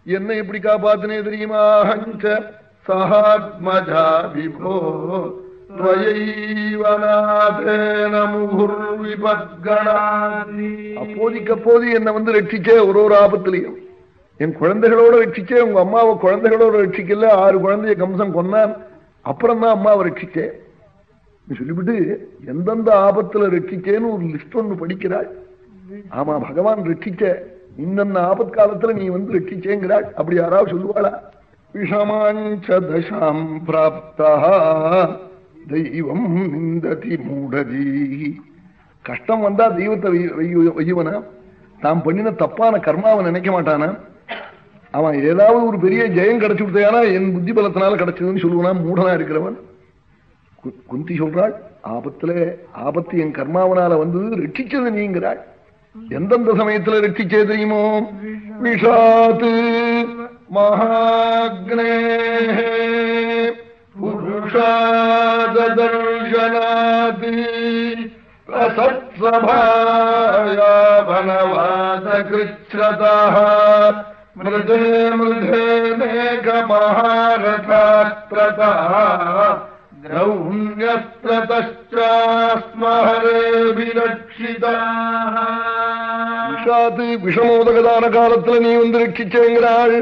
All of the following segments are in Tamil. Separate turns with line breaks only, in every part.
என்ன எப்படி காப்பாத்தினே தெரியுமா ஹஞ்ச சஹாத்மஜா விபோ அப்போதைக்கு அப்போது என்ன வந்து ரட்சிச்சே ஒரு ஒரு ஆபத்திலையும் என் குழந்தைகளோட ரட்சிச்சே உங்க அம்மாவை குழந்தைகளோட ரட்சிக்கல ஆறு குழந்தைய கம்சம் கொன்னான் அப்புறம் தான் அம்மாவை ரட்சிச்சேன் சொல்லிவிட்டு எந்தெந்த ஆபத்துல ரட்சிச்சேன்னு ஒரு லிஸ்ட் ஒண்ணு படிக்கிறாள் ஆமா பகவான் ரட்சிச்ச இந்தந்த ஆபத் காலத்துல நீ வந்து ரட்சிச்சேங்கிறாள் அப்படி யாராவது சொல்லுவாளா விஷமாஞ்ச தசாம் பிராப்தா தெய்வம் நிந்ததி மூடதி கஷ்டம் வந்தா தெய்வத்தை வையுவனா தாம் பண்ணின தப்பான கர்மாவை நினைக்க மாட்டானா அவன் ஏதாவது ஒரு பெரிய ஜெயம் கிடைச்சு கொடுத்தானா என் புத்தி பலத்தினால கிடைச்சதுன்னு சொல்லுவானா மூடனா இருக்கிறவன் குந்தி சொல்றாள் ஆபத்துல ஆபத்து என் கர்மாவனால வந்து ரட்சிச்சது நீங்கிறாள் எந்தெந்த சமயத்துல ரட்சிச்சே தெரியுமோ விஷாத்து மகாக்னே புருஷாதர்ஷனாத் असत्सभाया वनवासकृच्छ्रतः मृदे मृधे मेघमहारथात्रतः द्रौण्यस्त्रतश्चास्महरेभिरक्षिताः விஷாத்து விஷமோதகதான காலத்துல நீ வந்து ரட்சிச்சேங்கிறாள்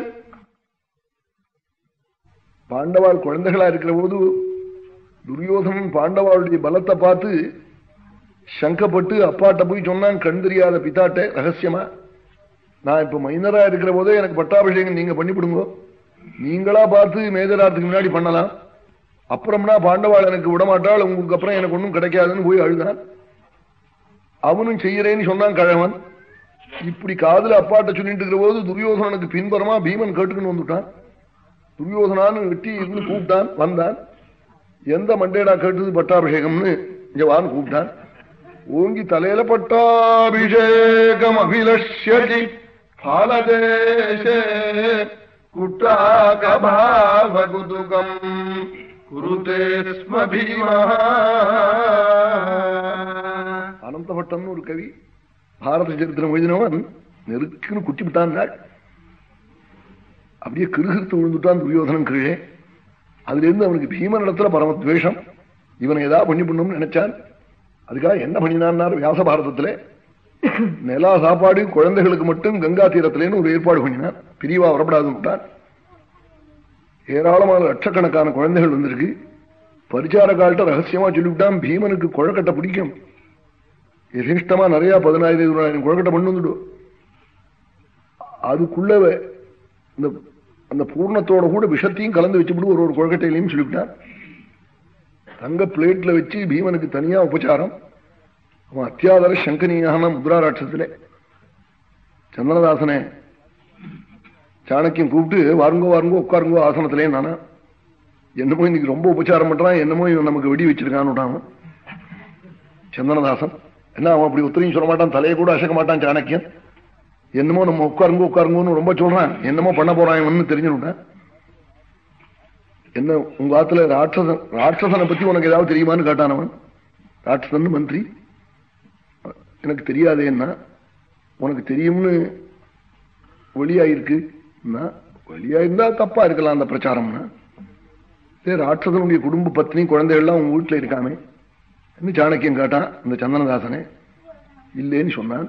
பாண்டவாள் குழந்தைகளா இருக்கிற போது துரியோதனன் பாண்டவாளுடைய பலத்தை பார்த்து சங்கப்பட்டு அப்பாட்ட போய் சொன்னான் கண் தெரியாத பித்தாட்ட ரகசியமா நான் இப்ப மைனரா இருக்கிற போதே எனக்கு பட்டாபிஷேகம் நீங்க பண்ணிவிடுங்க நீங்களா பார்த்து மேஜராத்துக்கு முன்னாடி பண்ணலாம் அப்புறம்னா பாண்டவாள் எனக்கு விடமாட்டாள் உங்களுக்கு அப்புறம் எனக்கு ஒன்றும் கிடைக்காதுன்னு போய் அழுதான் அவனும் செய்யறேன்னு சொன்னான் கழவன் இப்படி காதல அப்பாட்ட சொல்லிட்டு இருக்கிற போது துரியோதனனுக்கு பின்புறமா பீமன் கேட்டுக்குன்னு வந்துட்டான் துரியோதனான்னு வெட்டி இருந்து கூப்பிட்டான் வந்தான் எந்த மண்டேடா கேட்டது பட்டாபிஷேகம்னு இங்க வான்னு கூப்பிட்டான் ஓங்கி தலையில பட்டாபிஷேகம் அபிலஷ்யதி பாலதேசே குட்டாகபாவகுதுகம் குருதே ஸ்ம பீமா அனந்தபட்டம் ஒரு கவி பாரத சரித்திரம் எழுதினவன் நெருக்குன்னு குட்டி விட்டான் அப்படியே கிருகிருத்து விழுந்துட்டான் துரியோதனன் கீழே அதுல இருந்து அவனுக்கு பீமன் இடத்துல பரமத்வேஷம் இவனை ஏதாவது பண்ணி பண்ணும்னு நினைச்சான் அதுக்காக என்ன பண்ணினான் வியாச பாரதத்துல நிலா சாப்பாடு குழந்தைகளுக்கு மட்டும் கங்கா தீரத்திலேன்னு ஒரு ஏற்பாடு பண்ணினான் பிரிவா வரப்படாதுன்னு ஏராளமான லட்சக்கணக்கான குழந்தைகள் வந்திருக்கு பரிச்சார கால்கிட்ட ரகசியமா சொல்லிவிட்டான் பீமனுக்கு குழக்கட்டை பிடிக்கும் யதிஷ்டமா நிறைய பதினாயிரம் இருபதாயிரம் குழக்கட்டை பண்ணு வந்துடும் அதுக்குள்ள இந்த அந்த பூர்ணத்தோட கூட விஷத்தையும் கலந்து வச்சுவிட்டு ஒரு ஒரு குழக்கட்டையிலையும் சொல்லிவிட்டான் தங்க பிளேட்ல வச்சு பீமனுக்கு தனியா உபச்சாரம் அவன் அத்தியாதர சங்கனியான முத்ரா ராட்சத்திலே சந்திரதாசனே சாணக்கியம் கூப்பிட்டு வாருங்கோ வாருங்கோ உட்காருங்கோ ஆசனத்திலே நானா என்னமோ இன்னைக்கு ரொம்ப உபச்சாரம் பண்றான் என்னமோ இவன் நமக்கு வெடி வச்சிருக்கான்னு சந்தனதாசன் என்ன அவன் அப்படி உத்தரையும் சொல்ல மாட்டான் தலையை கூட அசைக்க மாட்டான் சாணக்கியன் என்னமோ நம்ம உட்காருங்க உட்காருங்கன்னு ரொம்ப சொல்றான் என்னமோ பண்ண போறான் இவன் தெரிஞ்சுட்டான் என்ன உங்க ஆத்துல ராட்சசன் ராட்சசனை பத்தி உனக்கு ஏதாவது தெரியுமான்னு கேட்டானவன் ராட்சசன் மந்திரி எனக்கு தெரியாதே என்ன உனக்கு தெரியும்னு வெளியாயிருக்கு வெளியாயிருந்தா தப்பா இருக்கலாம் அந்த பிரச்சாரம்னா சரி ராட்சசனுடைய குடும்ப பத்னி குழந்தைகள்லாம் உங்க வீட்டுல இருக்காமே சாணக்கியம் கேட்டான் இந்த சந்தனதாசனே இல்லேன்னு சொன்னான்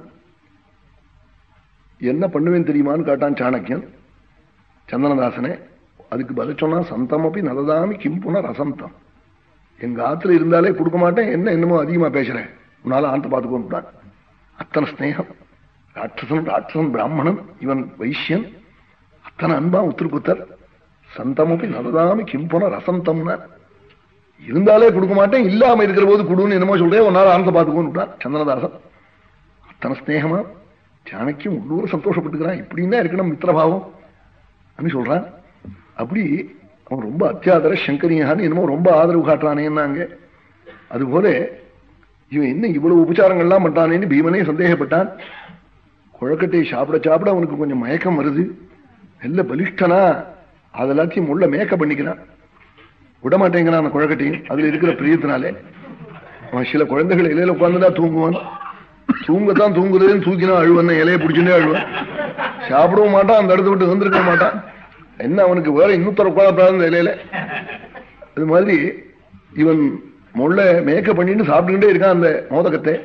என்ன பண்ணுவேன் தெரியுமான்னு கேட்டான் சாணக்கியன் சந்தனதாசனே அதுக்கு பதில் சொன்னா சந்தம் அப்படி நல்லதாமி கிம்புன ரசந்தம் எங்க ஆத்துல இருந்தாலே கொடுக்க மாட்டேன் என்ன என்னமோ அதிகமா பேசுறேன் உன்னால ஆந்த பார்த்துக்கொண்டுட்டான் அத்தனை ஸ்னேகம் ராட்சசன் ராட்சசன் பிராமணன் இவன் வைசியன் அத்தனை அன்பா உத்திருப்புத்தர் சந்தமப்பி நல்லதாமி கிம்புன ரசந்தம்னா இருந்தாலே கொடுக்க மாட்டேன் இல்லாம இருக்கிற போது கொடுன்னு என்னமோ சொல்றேன் உன்னால ஆனந்த பார்த்துக்கொண்டுட்டான் சந்திரதாசன் அத்தனை ஸ்னேகமா சாணக்கியம் உள்ளூர் சந்தோஷப்பட்டுக்கிறான் இப்படின்னா இருக்கணும் மித்திரபாவம் அப்படின்னு சொல்றான் அப்படி அவன் ரொம்ப அத்தியாதர சங்கரியான்னு என்னமோ ரொம்ப ஆதரவு காட்டுறானேன்னாங்க அதுபோல இவன் என்ன இவ்வளவு உபச்சாரங்கள்லாம் பண்றானேன்னு பீமனே சந்தேகப்பட்டான் குழக்கட்டையை சாப்பிட சாப்பிட அவனுக்கு கொஞ்சம் மயக்கம் வருது நல்ல பலிஷ்டனா அதெல்லாத்தையும் உள்ள மேக்க பண்ணிக்கிறான் விட மாட்டேங்கிறான் அந்த குழக்கட்டையும் அதுல இருக்கிற பிரியத்தினாலே அவன் சில குழந்தைகள் இலையில உட்கார்ந்துதான் தூங்குவான் தூங்கத்தான் தூங்குறதுன்னு தூக்கினா அழுவன் இலையை பிடிச்சுட்டே அழுவான் சாப்பிடவும் மாட்டான் அந்த இடத்த விட்டு வந்திருக்க மாட்டான் என்ன அவனுக்கு வேற இன்னொருத்தர உட்காந்து இலையில அது மாதிரி இவன் முள்ள மேக்க பண்ணிட்டு சாப்பிட்டுக்கிட்டே இருக்கான் அந்த மோதகத்தை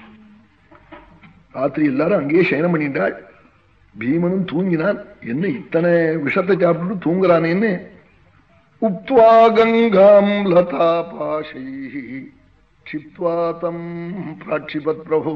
ராத்திரி எல்லாரும் அங்கேயே சயனம் பண்ணிட்டாள் பீமனும் தூங்கினான் என்ன இத்தனை விஷத்தை சாப்பிட்டு தூங்குறானேன்னு உப்துவா கங்காம் லதா பாஷை சித்வாதம் பிராட்சிபத் பிரபு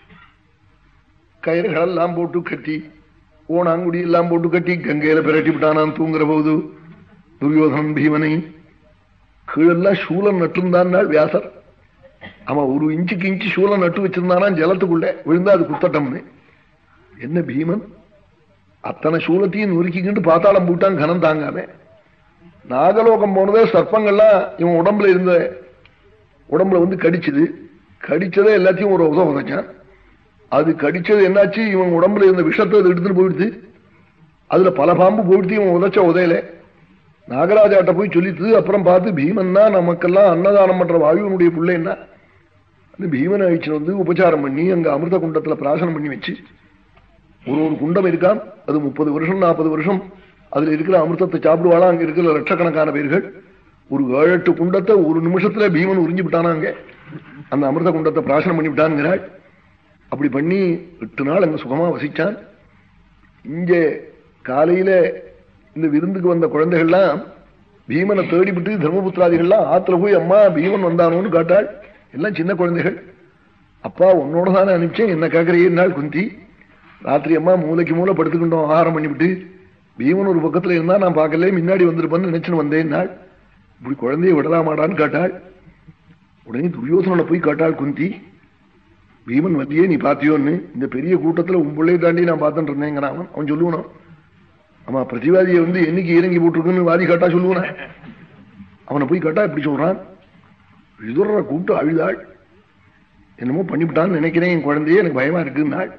கயிறுகளெல்லாம் போட்டு கட்டி ஓணாங்குடி எல்லாம் போட்டு கட்டி கங்கையில பிரட்டி விட்டானான் தூங்குற போது துரியோதனன் பீமனை கீழெல்லாம் சூலம் நட்டுந்தான் வியாசர் அவன் ஒரு இன்ச்சுக்கு இன்ச்சு சூலம் நட்டு வச்சிருந்தானா ஜலத்துக்குள்ள விழுந்தா அது குத்தட்டம்னு என்ன பீமன் அத்தனை சூலத்தையும் நொறுக்கிக்கிட்டு பாத்தாளம் போட்டான் கனம் தாங்காம நாகலோகம் போனதே சர்ப்பங்கள்லாம் இவன் உடம்புல இருந்த உடம்புல வந்து கடிச்சது கடிச்சதே எல்லாத்தையும் ஒரு உதவ உதைச்சான் அது கடிச்சது என்னாச்சு இவன் உடம்புல இருந்த விஷத்தை அது எடுத்துட்டு போயிடுது அதுல பல பாம்பு போயிடுது இவன் உதைச்ச உதையில நாகராஜாட்ட போய் சொல்லிட்டு அப்புறம் பார்த்து பீமன்னா நமக்கெல்லாம் அன்னதானம் பண்ற வாயுவனுடைய பிள்ளைன்னா பீமன் அழிச்சு வந்து உபச்சாரம் பண்ணி அங்க அமிர்த குண்டத்துல பிராசனம் பண்ணி வச்சு ஒரு ஒரு குண்டம் இருக்கான் அது முப்பது வருஷம் நாற்பது வருஷம் அதுல இருக்கிற அமிர்தத்தை சாப்பிடுவாளா அங்க இருக்கிற லட்சக்கணக்கான பேர்கள் ஒரு ஏழு எட்டு குண்டத்தை ஒரு நிமிஷத்துல பீமன் உறிஞ்சு விட்டானாங்க அந்த அமிர்த குண்டத்தை பிராசனம் பண்ணி விட்டான்ங்கிறாள் அப்படி பண்ணி எட்டு நாள் அங்க சுகமா வசிச்சான் இங்க காலையில இந்த விருந்துக்கு வந்த குழந்தைகள்லாம் பீமனை தேடிவிட்டு தர்மபுத்திராதிகள்லாம் ஆத்துல போய் அம்மா பீமன் வந்தானோன்னு காட்டாள் எல்லாம் சின்ன குழந்தைகள் அப்பா உன்னோட தானே அனுப்பிச்சேன் என்ன கேட்கறையே நாள் குந்தி ராத்திரி அம்மா மூளைக்கு மூளை படுத்துக்கிட்டோம் ஆகாரம் பண்ணிவிட்டு பீமன் ஒரு பக்கத்துல இருந்தா நான் பார்க்கல முன்னாடி வந்திருப்பேன்னு நினைச்சுன்னு வந்தேன் நாள் இப்படி குழந்தைய விடலாமாடான்னு கேட்டாள் உடனே துரியோசனோட போய் கேட்டாள் குந்தி பீமன் வந்தியே நீ பாத்தியோன்னு இந்த பெரிய கூட்டத்துல உன் தாண்டி நான் பார்த்துட்டு இருந்தேங்கிறான் அவன் அவன் சொல்லுவனும் ஆமா பிரதிவாதியை வந்து என்னைக்கு இறங்கி போட்டிருக்குன்னு வாதி கேட்டா சொல்லுவன அவனை போய் கேட்டா இப்படி சொல்றான் விதுர கூப்பிட்டு அழுதாள் என்னமோ பண்ணிவிட்டான்னு நினைக்கிறேன் என் குழந்தையே எனக்கு பயமா இருக்குன்னாள்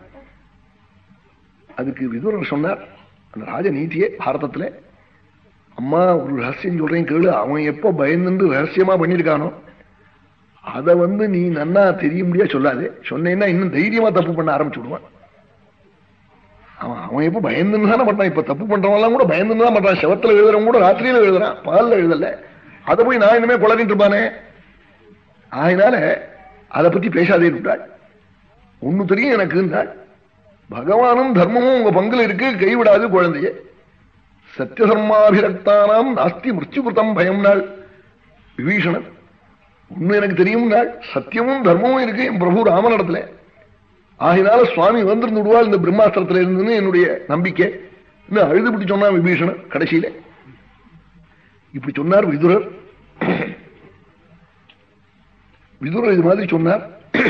அதுக்கு விதுரர் சொன்னார் அந்த ராஜ நீதியே பாரதத்துல அம்மா ஒரு ரகசியம் சொல்றேன் கேளு அவன் எப்ப பயந்து ரகசியமா பண்ணிருக்கானோ அதை வந்து நீ நன்னா தெரிய முடியா சொல்லாது சொன்னேன்னா இன்னும் தைரியமா தப்பு பண்ண ஆரம்பிச்சுடுவான் அவன் அவன் எப்ப பயந்துன்னு தானே பண்றான் இப்ப தப்பு பண்றவன் கூட பயந்துன்னு தான் பண்றான் செவத்துல எழுதுறவன் கூட ராத்திரியில எழுதுறான் பால்ல எழுதல அதை போய் நான் இனிமே குழந்தைட்டு இருப்பானே அதனால அதை பத்தி பேசாதே விட்டாள் ஒண்ணு தெரியும் எனக்கு இருந்தாள் பகவானும் தர்மமும் உங்க பங்குல இருக்கு கைவிடாது குழந்தைய சத்தியதர்மாபிரக்தானாம் நாஸ்தி மிருத்யுகிருத்தம் பயம் நாள் விபீஷணன் ஒண்ணு எனக்கு தெரியும் நாள் சத்தியமும் தர்மமும் இருக்கு என் பிரபு ராமனிடத்துல ஆகினால சுவாமி வந்திருந்து விடுவாள் இந்த பிரம்மாஸ்திரத்துல இருந்துன்னு என்னுடைய நம்பிக்கை இன்னும் அழுதுபடி சொன்னான் விபீஷணன் கடைசியில இப்படி சொன்னார் விதுரர் விதுரர் இது மாதிரி சொன்னார்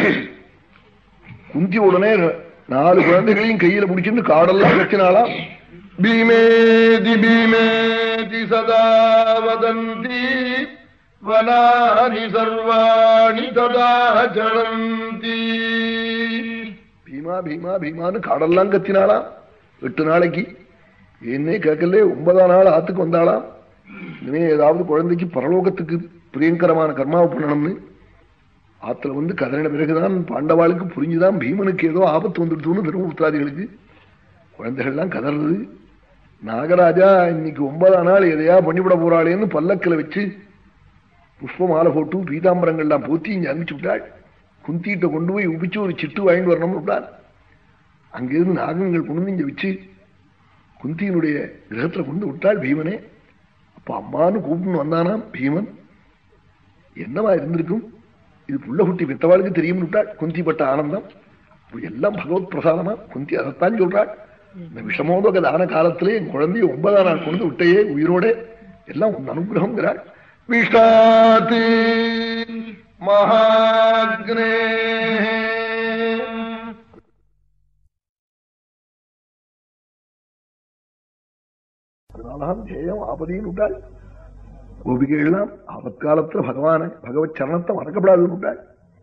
குந்தி உடனே நாலு குழந்தைகளையும் கையில பிடிச்சிட்டு காடெல்லாம் கட்டினாலாம் பீமேதி பீமேதி சதா வதந்தி வனானி சர்வாணி ததா ஜனந்தி பீமா பீமா பீமான்னு காடெல்லாம் கத்தினாளாம் எட்டு நாளைக்கு என்னே கேட்கல ஒன்பதாம் நாள் ஆத்துக்கு வந்தாளாம் இனிமே ஏதாவது குழந்தைக்கு பரலோகத்துக்கு பிரியங்கரமான கர்மாவை பண்ணணும்னு ஆத்துல வந்து கதறின பிறகுதான் பாண்டவாளுக்கு புரிஞ்சுதான் பீமனுக்கு ஏதோ ஆபத்து வந்துடுத்துன்னு தர்மபுத்திராதிகளுக்கு குழந்தைகள்லாம் கதறது நாகராஜா இன்னைக்கு ஒன்பதாம் நாள் எதையா பண்ணிவிட போறாளேன்னு பல்லக்கில் வச்சு புஷ்ப மாலை போட்டு பீதாம்பரங்கள்லாம் போத்தி இங்க அனுப்பிச்சு விட்டாள் குந்திட்ட கொண்டு போய் உபிச்சு ஒரு சிட்டு வாங்கிட்டு வரணும்னு விட்டாள் அங்கிருந்து நாகங்கள் கொண்டு இங்க வச்சு குந்தியினுடைய கிரகத்துல கொண்டு விட்டாள் பீமனே அப்ப அம்மானு கூப்பிட்டு வந்தானாம் பீமன் என்னவா இருந்திருக்கும் இது புள்ள குட்டி வித்தவாளுக்கு தெரியும் விட்டாள் குந்தி பட்ட ஆனந்தம் எல்லாம் பகவத் பிரசாதமா குந்தி அதைத்தான் சொல்றாள் இந்த விஷமோதக தான காலத்திலே என் குழந்தைய ஒன்பதாம் நாள் கொண்டு விட்டையே உயிரோட எல்லாம் உன் அனுகிரகங்கிறாள் விஷாத்து மகாக்னே அதனால்தான் ஜெயம் ஆபதின்னு விட்டாள் கோபிகைகள்லாம் ஆபத்காலத்துல பகவான பகவத் சரணத்தை மறக்கப்படாதுன்னு விட்டாள்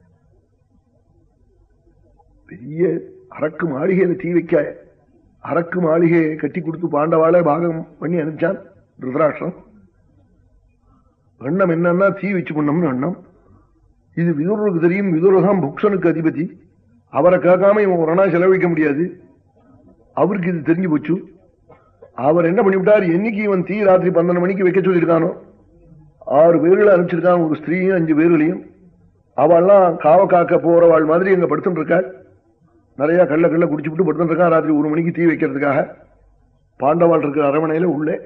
பெரிய அரக்கு மாளிகையில தீ வைக்க அரக்கு மாளிகையை கட்டி கொடுத்து பாண்டவாளை பாகம் பண்ணி அனுப்பிச்சான் ருத்ராட்சம் எண்ணம் என்னன்னா தீ வச்சு பண்ணம்னு எண்ணம் இது விதுருக்கு தெரியும் விதுரதான் புக்ஷனுக்கு அதிபதி அவரை கேட்காம இவன் ஒரு நாள் செலவழிக்க முடியாது அவருக்கு இது தெரிஞ்சு போச்சு அவர் என்ன பண்ணிவிட்டார் என்னைக்கு இவன் தீ ராத்திரி பன்னெண்டு மணிக்கு வைக்க சொல்லியிருக்கானோ ஆறு பேர்களை அனுப்பிச்சிருக்கான் ஒரு ஸ்திரீயும் அஞ்சு பேர்களையும் அவள்லாம் காவ காக்க போறவாள் மாதிரி எங்க படுத்துட்டு இருக்காள் நிறைய கள்ள கள்ள குடிச்சுட்டு படுத்துட்டு இருக்கான் ராத்திரி ஒரு மணிக்கு தீ வைக்கிறதுக்காக பாண்டவாள் இருக்கிற அரமனையில உள்ளே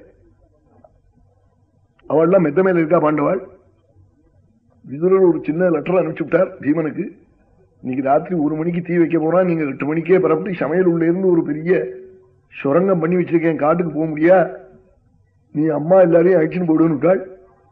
அவள்லாம் மெத்த மேல இருக்கா பாண்டவாள் விதுரர் ஒரு சின்ன லெட்டர் அனுப்பிச்சு விட்டார் பீமனுக்கு இன்னைக்கு ராத்திரி ஒரு மணிக்கு தீ வைக்க போறா நீங்க எட்டு மணிக்கே பரப்பி சமையல் உள்ள இருந்து ஒரு பெரிய சுரங்கம் பண்ணி வச்சிருக்கேன் காட்டுக்கு போக முடியா நீ அம்மா எல்லாரையும் அழிச்சுன்னு போடுன்னு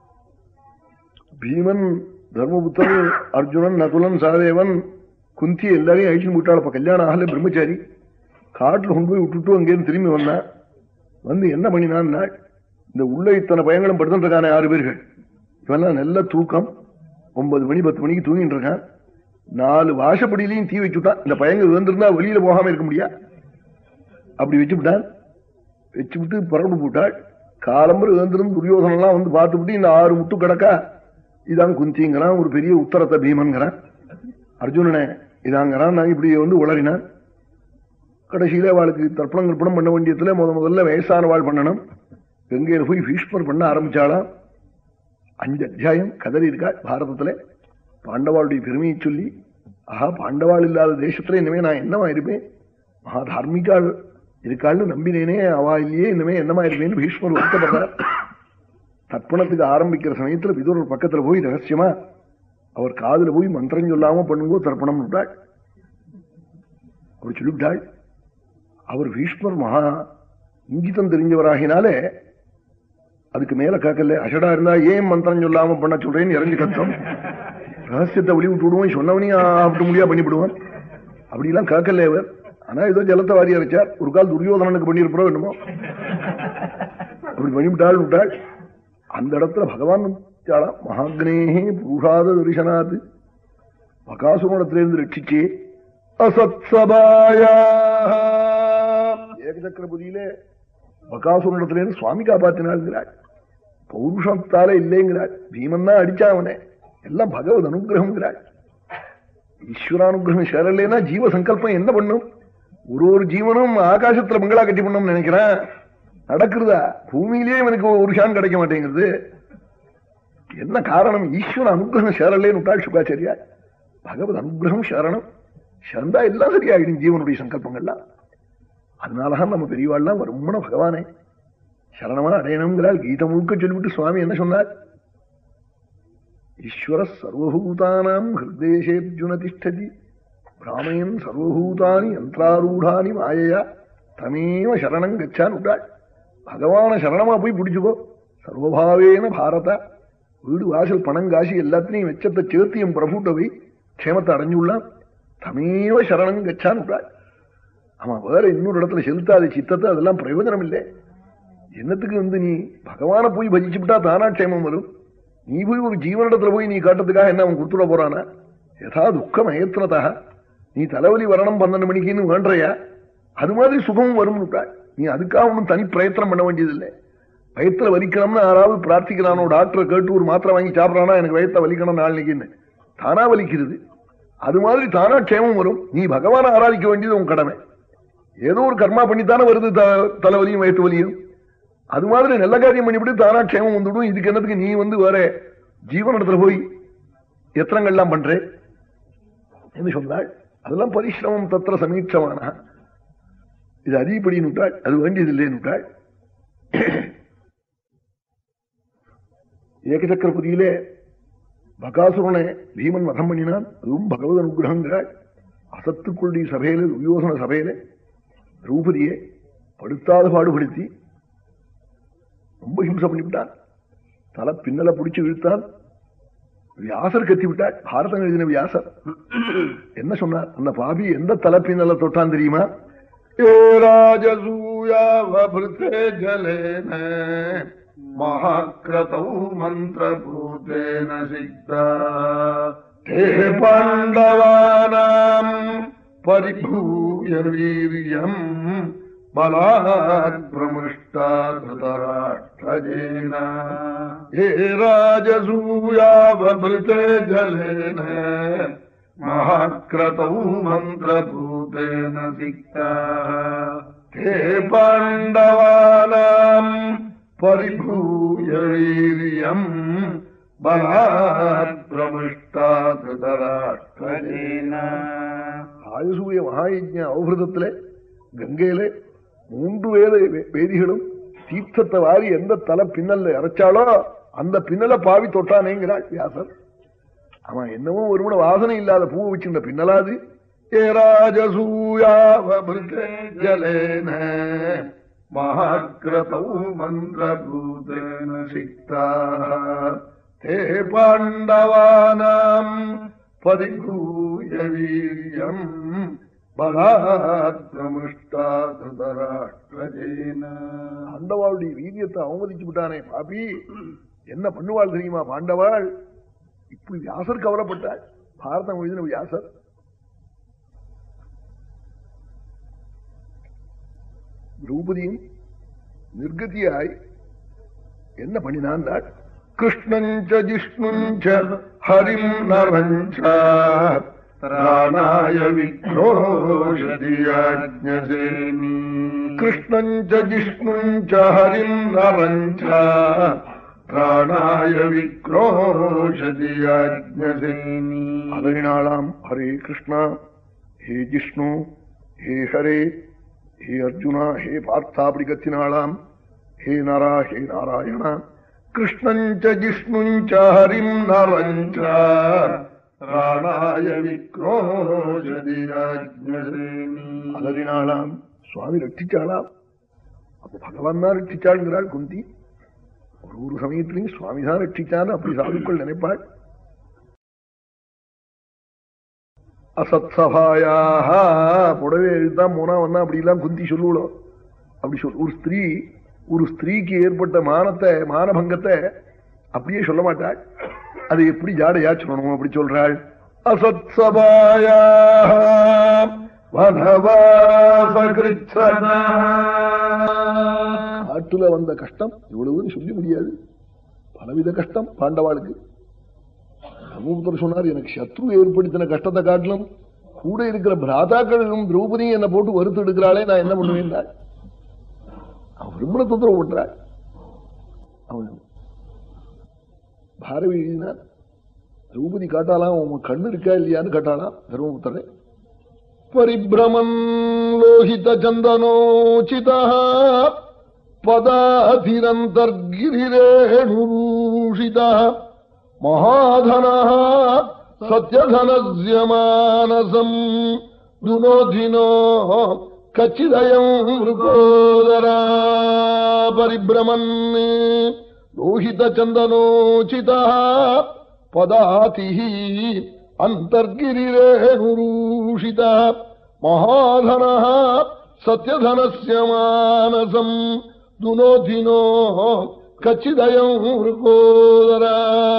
பீமன் தர்மபுத்தன் அர்ஜுனன் நகுலன் சகதேவன் குந்தி எல்லாரையும் அழிச்சுன்னு போட்டாள் அப்ப கல்யாணம் ஆகல பிரம்மச்சாரி காட்டுல கொண்டு போய் விட்டுட்டு அங்கேருந்து திரும்பி வந்தான் வந்து என்ன பண்ணினான் இந்த உள்ள இத்தனை பயங்களும் படுத்துட்டு ஆறு பேர்கள் இவெல்லாம் நல்ல தூக்கம் ஒன்பது மணி பத்து மணிக்கு தூங்கிட்டு இருக்கான் நாலு வாசப்படியிலையும் தீ வச்சுட்டான் இந்த பயங்க விழுந்திருந்தா வெளியில போகாம இருக்க முடியா அப்படி வச்சுவிட்டான் வச்சுவிட்டு புறப்பட்டு போட்டாள் காலம்பர் விழுந்திருந்து துரியோதனெல்லாம் வந்து பார்த்துவிட்டு இந்த ஆறு முட்டு கிடக்கா இதான் குந்திங்கிறான் ஒரு பெரிய உத்தரத்தை பீமன்கிறான் அர்ஜுனனே இதாங்கிறான் நான் இப்படி வந்து உளறினான் கடைசியில அவளுக்கு தர்ப்பணம் கற்பணம் பண்ண வேண்டியதுல முத முதல்ல வயசான வாழ் பண்ணணும் கங்கையில போய் பீஷ்மர் பண்ண ஆரம்பிச்சாலாம் அஞ்சு அத்தியாயம் கதறி இருக்கா பாரதத்துல பாண்டவாளுடைய பெருமையை சொல்லி ஆஹா பாண்டவாள் இல்லாத தேசத்துல இனிமே நான் என்னவா இருப்பேன் மகா தார்மிகாள் இருக்காள்னு நம்பினேனே அவா இல்லையே இனிமே என்னமா இருப்பேன்னு பீஷ்மர் வருத்தப்படுறார் தர்ப்பணத்துக்கு ஆரம்பிக்கிற சமயத்துல விதுரர் பக்கத்துல போய் ரகசியமா அவர் காதுல போய் மந்திரம் சொல்லாம பண்ணுங்கோ தர்ப்பணம் விட்டாள் அவர் சொல்லிவிட்டாள் அவர் பீஷ்மர் மகா இங்கிதம் தெரிஞ்சவராகினாலே அதுக்கு மேல காக்கல அஷடா இருந்தா ஏன் மந்திரம் சொல்லாம பண்ண சொல்றேன்னு இறங்கி கத்தம் ரகசியத்தை வெளி விட்டு விடுவோம் சொன்னவனையும் அப்படி முடியா பண்ணிவிடுவான் அப்படிலாம் காக்கல அவர் ஆனா ஏதோ ஜலத்தை வாரி அரைச்சார் ஒரு கால் துரியோதனனுக்கு பண்ணிருப்போம் என்னமோ அப்படி பண்ணிவிட்டாள் விட்டாள் அந்த இடத்துல பகவான் மகாக்னேகே புருஷாத தரிசனாத் பகாசுரத்திலிருந்து ரட்சிச்சே அசத் சபாயா ஏகசக்கரபுதியிலே பகாசுரத்திலிருந்து சுவாமி காப்பாத்தினாள்ங்கிறாள் பௌருஷத்தால இல்லைங்கிறாள் பீமன் தான் அடிச்சா அவனே எல்லாம் பகவத் அனுகிரகம்ங்கிறாள் ஈஸ்வரானுகிரகம் சேரலைன்னா ஜீவ சங்கல்பம் என்ன பண்ணும் ஒரு ஒரு ஜீவனும் ஆகாசத்துல பங்களா கட்டி பண்ணணும்னு நினைக்கிறேன் நடக்கிறதா பூமியிலேயே எனக்கு ஒரு ஷான் கிடைக்க மாட்டேங்கிறது என்ன காரணம் ஈஸ்வர அனுகிரகம் சேரலேன்னு விட்டாள் சுகாச்சாரியா பகவத் அனுகிரகம் சேரணம் சேர்ந்தா எல்லாம் சரியாயிடும் ஜீவனுடைய சங்கல்பங்கள்லாம் அதனாலதான் நம்ம பெரியவாள்லாம் வருமான பகவானே சரணமா அடையணுங்கிறாள் கீத முழுக்க சொல்லிவிட்டு சுவாமி என்ன சொன்னார் ஈஸ்வர சர்வபூதானாம் ஹிருதேசேர்ஜுன திஷ்டதி பிராமயன் சர்வபூதானி யந்திராரூடானி மாயையா தமேவ சரணம் கச்சான் விட்டாள் பகவான சரணமா போய் பிடிச்சுக்கோ சர்வபாவேன பாரத வீடு வாசல் பணம் காசி எல்லாத்திலையும் வெச்சத்தை சேர்த்து என் பிரபுட்ட போய் க்ஷேமத்தை அடைஞ்சுள்ளான் தமேவ சரணம் கச்சான் விட்டாள் ஆமா வேற இன்னொரு இடத்துல செலுத்தாத சித்தத்தை அதெல்லாம் பிரயோஜனம் இல்லை என்னத்துக்கு வந்து நீ பகவான போய் பஜிச்சு விட்டா தானா க்ஷேமம் வரும் நீ போய் ஒரு ஜீவனிடத்துல போய் நீ காட்டுறதுக்காக என்ன அவன் கொடுத்துட போறானா யதா துக்கம் ஏத்தினதா நீ தலைவலி வரணும் பன்னெண்டு மணிக்குன்னு வேண்டையா அது மாதிரி சுகமும் வரும் விட்டாள் நீ அதுக்காக ஒன்றும் தனி பிரயத்தனம் பண்ண வேண்டியதில்லை வயத்துல வலிக்கணும்னு யாராவது பிரார்த்திக்கிறானோ டாக்டரை கேட்டு ஒரு மாத்திரை வாங்கி சாப்பிடறானா எனக்கு வயத்தை வலிக்கணும் நாளைக்குன்னு தானா வலிக்கிறது அது மாதிரி தானா க்ஷேமம் வரும் நீ பகவான ஆராதிக்க வேண்டியது உன் கடமை ஏதோ ஒரு கர்மா பண்ணித்தானே வருது தலைவலியும் வயிற்று வலியும் அது மாதிரி நல்ல காரியம் பண்ணிவிட்டு தானா க்ஷேமம் வந்துடும் இதுக்கு என்னத்துக்கு நீ வந்து வேற ஜீவனிடத்துல போய் எத்தனங்கள்லாம் பண்ற என்று சொன்னாள் அதெல்லாம் பரிசிரமம் தத்திர சமீட்சமான இது அதிகப்படி நுட்டாள் அது வேண்டியதில்லை நுட்டாள் ஏகசக்கரபதியிலே பகாசுரனை பீமன் வதம் பண்ணினான் அதுவும் பகவத் அனுகிரகங்கிறாள் அசத்துக்குள்ளி சபையில துரியோசன சபையில திரௌபதியை படுத்தாத பாடுபடுத்தி ரொம்ப ஹிம்சை பண்ணிவிட்டான் தலை பின்னல பிடிச்சு இழுத்தான் வியாசர் கத்தி விட்டாள் பாரதம் எழுதின வியாசர் என்ன சொன்னார் அந்த பாபி எந்த தலை பின்னல தொட்டான் தெரியுமா
राजसूयावभृते जलेन महाक्रतौ मन्त्रभूतेन सिद्धा ते पाण्डवानाम् परिभूय वीर्यम् बलात् प्रमुष्टा धृतराष्ट्रजेन हे राजसूयावभृते जलेन महाक्रतौ मन्त्रभूतेन सिक्ता ते पाण्डवानाम् परिभूय वीर्यम् बलात् प्रमुष्टा धृतराष्ट्रजेन
ராஜசூய மகாயஜ அவபிரதத்தில கங்கையில மூன்று வேத வேதிகளும் தீர்த்தத்தை வாரி எந்த தலை பின்னல்ல இறைச்சாலோ அந்த பின்னலை பாவி தொட்டானேங்கிறாள் வியாசர் அவன் என்னமோ ஒரு முறை வாசனை இல்லாத பூவை வச்சிருந்த பின்னலாது
ये राजसूयावभृते जलेन महाक्रतौ मन्त्रभूतेन सिक्ताः ते पाण्डवानाम् परिभूय वीर्यम् बलात् प्रमुष्टा धृतराष्ट्रजेन
பாண்டவாளுடைய வீரியத்தை அவமதிச்சு விட்டானே பாபி என்ன பண்ணுவாள் தெரியுமா பாண்டவாள் இப்படி வியாசர் கவலைப்பட்டாள் பாரதம் எழுதின வியாசர் திரௌபதியும் நிர்கதியாய் என்ன பண்ணினான்
कृष्णम् च जिष्णुम् च हरिम् नरम् च प्राणाय विक्रोशदियाज्ञसेनी कृष्णम् च जिष्णुम् च हरिम् नरम् च प्राणाय विक्रोशदियाज्ञसेनी
அதனாளாம் ஹரே கிருஷ்ணா ஹே ஜிஷ்ணு ஹே ஹரே ஹே அர்ஜுனா ஹே பார்த்தா அப்படி கத்தினாளாம் ஹே நரா ஹே நாராயணா
कृष्णम् च जिष्णुम् च हरिम् नरम् च प्राणाय विक्रोशदियाज्ञसेनी
அதனாளாம் சுவாமி ரட்சிச்சாளாம் அப்ப பகவான் தான் ரட்சிச்சாளுங்கிறாள் குந்தி ஒரு ஒரு சமயத்திலையும் சுவாமி தான் ரட்சிச்சான்னு அப்படி சாதுக்கள் நினைப்பாள் அசத் சபாயாக புடவை எழுதான் போனா வந்தா அப்படிலாம் குந்தி சொல்லுவோம் அப்படி சொல் ஒரு ஸ்திரீ ஒரு ஸ்திரீக்கு ஏற்பட்ட மானத்தை மானபங்கத்தை அப்படியே சொல்ல மாட்டாள் அது எப்படி ஜாடையா சொல்லணும் அப்படி சொல்றாள்
அசத் சபாயா வனவாசகிருச்சனா
காட்டுல வந்த கஷ்டம் இவ்வளவுன்னு சொல்லி முடியாது பலவித கஷ்டம் பாண்டவாளுக்கு தர்மபுத்தர் சொன்னார் எனக்கு சத்ரு ஏற்படுத்தின கஷ்டத்தை காட்டிலும் கூட இருக்கிற பிராதாக்களும் திரௌபதியும் என்னை போட்டு வருத்து எடுக்கிறாளே நான் என்ன பண்ணுவேன் அவன் விரும்பின தொந்தரவு பண்றாள் அவன் பாரவி எழுதினார் திரௌபதி காட்டாலாம் உன் கண்ணு இருக்கா இல்லையான்னு காட்டாலாம் தர்மபுத்தரை
परिभ्रमन् लोहितचन्दनोचितः पदाधिरन्तर्गिरिरेणुरूषितः महाधनः सत्यधनस्य मानसम् दुनोधिनो कच्चिदयम् मृगोदरा परिभ्रमन् लोहितचन्दनोचितः पदातिः अन्तर्गिरिरेणुरूषितः महाधनः सत्यधनस्य मानसम् दुनोधिनो கச்சிதயம் மிருகோதரா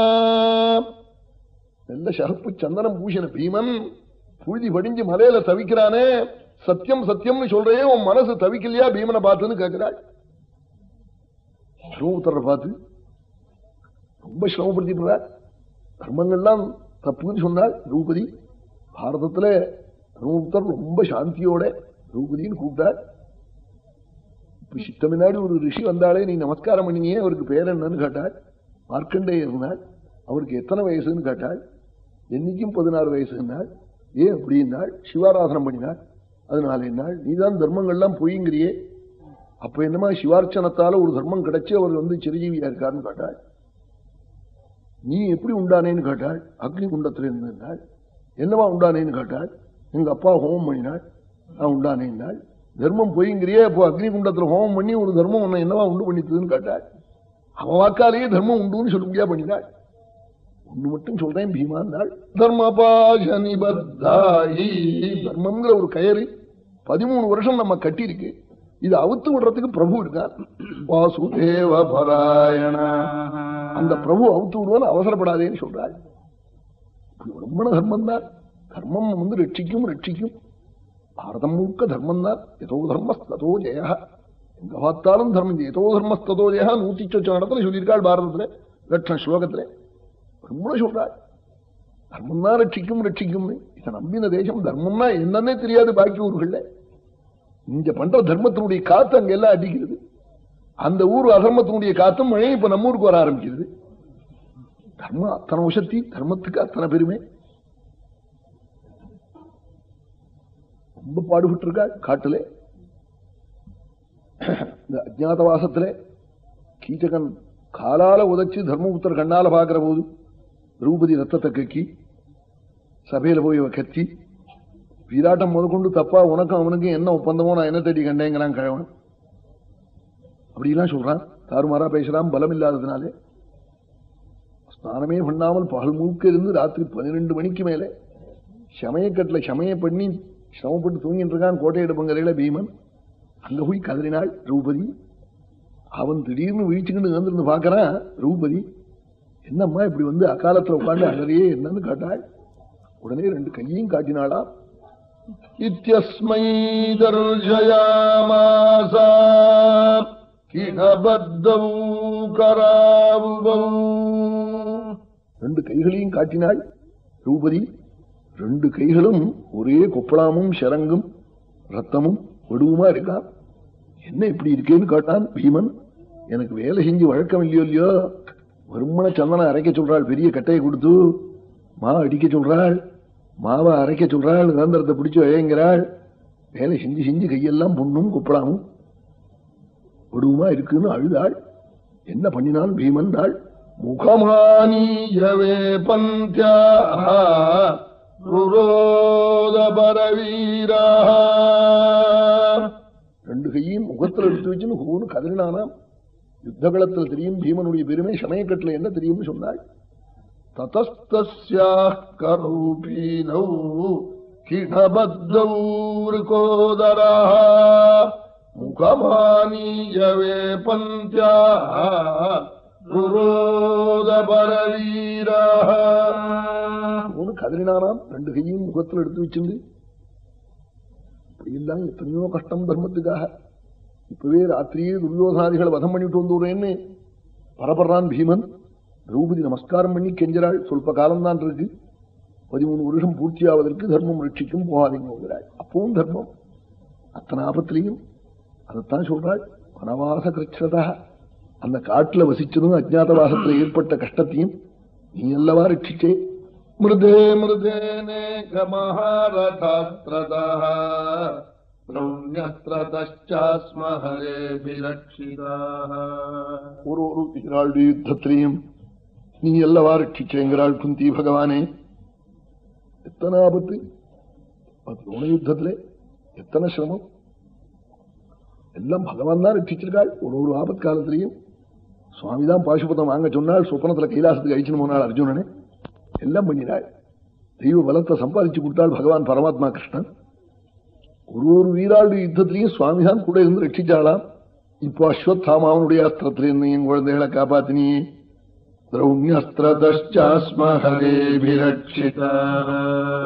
நல்ல சகப்பு சந்தனம் பூஷண பீமன் புழுதி படிஞ்சு மலையில தவிக்கிறானே சத்தியம் சத்தியம்னு சொல்றே உன் மனசு தவிக்கலையா பீமனை பார்த்துன்னு கேட்கிறாள் தர்மபுத்தரை பார்த்து ரொம்ப சிரமப்படுத்திடுறார் தர்மங்கள்லாம் தப்புன்னு சொன்னாள் திரௌபதி பாரதத்துல தர்மபுத்தர் ரொம்ப சாந்தியோட திரௌபதின்னு கூப்பிட்டார் இப்ப சித்த முன்னாடி ஒரு ரிஷி வந்தாலே நீ நமஸ்காரம் பண்ணினியே அவருக்கு பேர் என்னன்னு கேட்டாள் மார்க்கண்டேயர் இருந்தாள் அவருக்கு எத்தனை வயசுன்னு கேட்டாள் என்னைக்கும் பதினாறு வயசுன்னாள் ஏன் அப்படின்னாள் சிவாராதனம் பண்ணினாள் அதனால என்னாள் நீதான் தர்மங்கள்லாம் பொய்ங்கிறியே அப்ப என்னமா சிவார்ச்சனத்தால ஒரு தர்மம் கிடைச்சு அவர் வந்து சிரஜீவியா இருக்காருன்னு கேட்டாள் நீ எப்படி உண்டானேன்னு கேட்டாள் அக்னி குண்டத்துல இருந்தாள் என்னவா உண்டானேன்னு கேட்டாள் எங்க அப்பா ஹோமம் பண்ணினாள் நான் உண்டானேன்னாள் தர்மம் பொய்ங்கிறியே இப்போ அக்னி குண்டத்துல ஹோமம் பண்ணி ஒரு தர்மம் உன்னை என்னவா உண்டு பண்ணித்ததுன்னு கேட்டாள் அவன் வாக்காலேயே தர்மம் உண்டுன்னு சொல்ல முடியா பண்ணினாள் ஒண்ணு மட்டும் சொல்றேன் பீமாந்தாள்
தர்மபாஷ நிபத்தாயி
தர்மம்ங்கிற ஒரு கயிறு பதிமூணு வருஷம் நம்ம கட்டி இருக்கு இது அவுத்து விடுறதுக்கு பிரபு இருக்கான்
வாசுதேவ பராயண
அந்த பிரபு அவுத்து விடுவான்னு அவசரப்படாதேன்னு சொல்றாள் ரொம்ப தர்மம் தான் தர்மம் வந்து ரட்சிக்கும் ரட்சிக்கும் பாரதம் முழுக்க தர்மம் தான் எதோ தர்மஸ்தோ ஜெயா எங்க பார்த்தாலும் தர்மம் எதோ தர்மஸ்தோ ஜெயா நூத்தி சொச்சம் இடத்துல சொல்லியிருக்காள் பாரதத்துல லட்சம் ஸ்லோகத்துல ரொம்ப சொல்றாள் தர்மம் தான் ரட்சிக்கும் ரட்சிக்கும் இதை நம்பின தேசம் தர்மம்னா என்னன்னே தெரியாது பாக்கி ஊர்கள்ல இங்க பண்ற தர்மத்தினுடைய காத்து அங்க எல்லாம் அடிக்கிறது அந்த ஊர் அதர்மத்தினுடைய காத்தும் மழை இப்ப நம்ம ஊருக்கு வர ஆரம்பிக்கிறது தர்மம் அத்தனை உசத்தி தர்மத்துக்கு அத்தனை பெருமை ரொம்ப பாடுபட்டு இருக்கா காட்டுல இந்த அஜாதவாசத்துல கீச்சகன் காலால உதைச்சு தர்மபுத்தர் கண்ணால பாக்குற போது திரௌபதி ரத்தத்தை கக்கி சபையில போய் இவ கத்தி வீராட்டம் முதற்கொண்டு தப்பா உனக்கும் அவனுக்கும் என்ன ஒப்பந்தமோ நான் என்ன தேடி கண்டேங்கிறான் கிழவன் அப்படிலாம் சொல்றான் தாறுமாறா பேசுறான் பலம் இல்லாததுனாலே ஸ்நானமே பண்ணாமல் பகல் முழுக்க இருந்து ராத்திரி பன்னிரெண்டு மணிக்கு மேலே சமயக்கட்டில் சமய பண்ணி சிரமப்பட்டு தூங்கிட்டு இருக்கான் கோட்டை எடுப்பங்கரையில பீமன் அங்க போய் கதறினாள் ரூபதி அவன் திடீர்னு வீழ்ச்சிக்கிட்டு வந்துருந்து பாக்குறான் ரூபதி என்னம்மா இப்படி வந்து அக்காலத்துல உட்காந்து அழறையே என்னன்னு காட்டாள் உடனே ரெண்டு கையையும் காட்டினாளா
इत्यस्मै दर्शयामासा किणबद्धौ करावुभौ
ரெண்டு கைகளையும் காட்டினாள் ரூபதி ரெண்டு கைகளும் ஒரே கொப்பளாமும் சரங்கும் ரத்தமும் வடுவுமா இருக்கான் என்ன இப்படி இருக்கேன்னு கேட்டான் பீமன் எனக்கு வேலை செஞ்சு வழக்கம் இல்லையோ இல்லையோ வருமன சந்தனை அரைக்க சொல்றாள் பெரிய கட்டையை கொடுத்து மா அடிக்க சொல்றாள் மாவை அரைக்க சொல்றாள் நிரந்தரத்தை பிடிச்சு இழைங்கிறாள் வேலை செஞ்சு செஞ்சு கையெல்லாம் புண்ணும் கொப்பளாமும் வடுவுமா இருக்குன்னு அழுதாள் என்ன பண்ணினான் பீமன் நாள்
मुखमानीयवे पन्त्याः रुरोदपरवीराः
ரெண்டு கையும் முகத்துல எடுத்து வச்சுன்னு ஹூன்னு கதறினானாம் யுத்த களத்துல தெரியும் பீமனுடைய பெருமை சமயக்கட்டுல என்ன தெரியும்னு சொன்னாள்
ततस्तस्याः करूपीनौ किणबद्धौ वृकोदरः मुखमानीयवे पन्त्याः रुरोदपरवीराः
ஹூன்னு கதறினானாம் ரெண்டு கையும் முகத்துல எடுத்து வச்சிருந்து இப்படியெல்லாம் எத்தனையோ கஷ்டம் தர்மத்துக்காக இப்பவே ராத்திரியே துரியோதனாதிகளை வதம் பண்ணிட்டு வந்துடுறேன்னு பரபடுறான் பீமன் திரௌபதி நமஸ்காரம் பண்ணி கெஞ்சறாள் சொல்ப காலம்தான் இருக்கு பதிமூணு வருஷம் பூர்த்தியாவதற்கு தர்மம் ரட்சிக்கும் போகாதீங்கிறாள் அப்பவும் தர்மம் அத்தனை ஆபத்திலையும் அதைத்தான் சொல்றாள் வனவாச கிருஷ்ணதா அந்த காட்டுல வசிச்சதும் அஜாதவாசத்துல ஏற்பட்ட கஷ்டத்தையும் நீ அல்லவா ரட்சிச்சே
मृदे मृदेनेकमहारथास्त्रतः द्रौण्यस्त्रतश्चास्म हरेभिरक्षिताः
ஒரு ஒரு வீராளுடைய யுத்தத்திலையும் நீ அல்லவா ரட்சிச்சேங்கிறாள் குந்தி பகவானே எத்தனை ஆபத்து துரோண யுத்தத்திலே எத்தனை சிரமம் எல்லாம் பகவான் தான் ரட்சிச்சிருக்காள் ஒரு ஒரு ஆபத் காலத்திலையும் சுவாமிதான் பாசுபதம் வாங்க சொன்னாள் சொப்பனத்துல கைலாசத்துக்கு அழிச்சுன்னு போனாள் அர்ஜுனனே எல்லாம் பண்ணினாள் தெய்வ பலத்தை சம்பாதிச்சு கொடுத்தாள் பகவான் பரமாத்மா கிருஷ்ணன் ஒரு ஒரு வீராளுடைய யுத்தத்திலையும் சுவாமிதான் கூட இருந்து ரட்சிச்சாளாம் இப்போ அஸ்வத்தாமாவனுடைய அஸ்திரத்திலிருந்து என் குழந்தைகளை காப்பாத்தினியே
द्रौण्यस्त्रतश्चास्म हरेभिरक्षिताः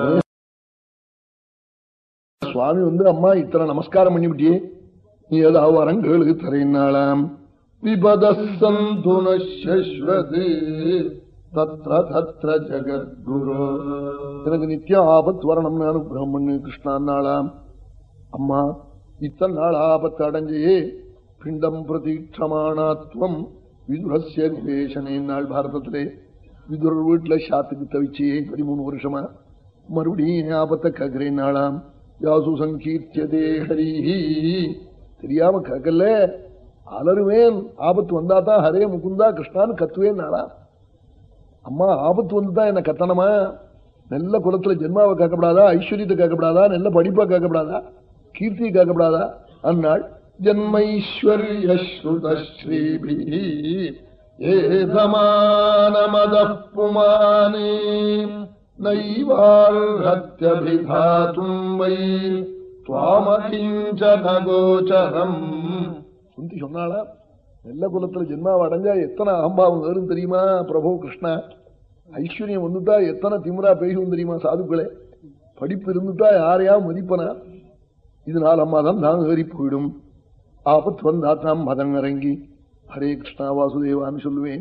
சுவாமி வந்து அம்மா இத்தனை நமஸ்காரம் பண்ணிவிட்டியே நீ ஏதாவது வரங்களுக்கு தரையினாளாம்
विपदः सन्तु नः शश्वत् तत्र तत्र जगद्गुरो
எனக்கு நித்தியம் ஆபத் வரணும்னு அனுகிரகம் பண்ணு கிருஷ்ணான்னாளாம் அம்மா இத்தனை நாள் ஆபத்து அடைஞ்சே பிண்டம் பிரதீட்சமானாத்வம் விதுரஸ்ய விவேஷனே நாள் பாரதத்திலே விதுரர் வீட்டுல சாத்துக்கு தவிச்சியே பதிமூணு வருஷமா மறுபடியும் என் ஆபத்தை கேட்கிறேன் நாளாம் யாசு சங்கீர்த்தியதே ஹரிஹி தெரியாம கேட்கல அலருவேன் ஆபத்து வந்தாதான் ஹரே முகுந்தா கிருஷ்ணான்னு கத்துவேன் நாளாம் அம்மா ஆபத்து வந்துதான் என்ன கத்தனமா நல்ல குலத்துல ஜென்மாவை கேட்கப்படாதா ஐஸ்வர்யத்தை கேட்கப்படாதா நல்ல படிப்பா கேட்கப்படாதா கீர்த்தியை கேட்கப்படாதா அந்நாள்
जन्मैश्वर्यश्रुतश्रीभिः एधमानमदः पुमाने नैवार्हत्यभिधातुम् वै त्वामकिञ्चन गोचरम्
சுந்தி சொன்னாளா நல்ல குலத்துல ஜென்மாவை அடைஞ்சா எத்தனை அகம்பாவம் வரும் தெரியுமா பிரபு கிருஷ்ணா ஐஸ்வர்யம் வந்துட்டா எத்தனை திமிரா பேசும் தெரியுமா சாதுக்களே படிப்பு இருந்துட்டா யாரையா மதிப்பனா இதனால் அம்மா தான் நான் ஏறி போயிடும் ஆபத்து வந்தா தான் மதம் இறங்கி ஹரே கிருஷ்ணா வாசுதேவான்னு சொல்லுவேன்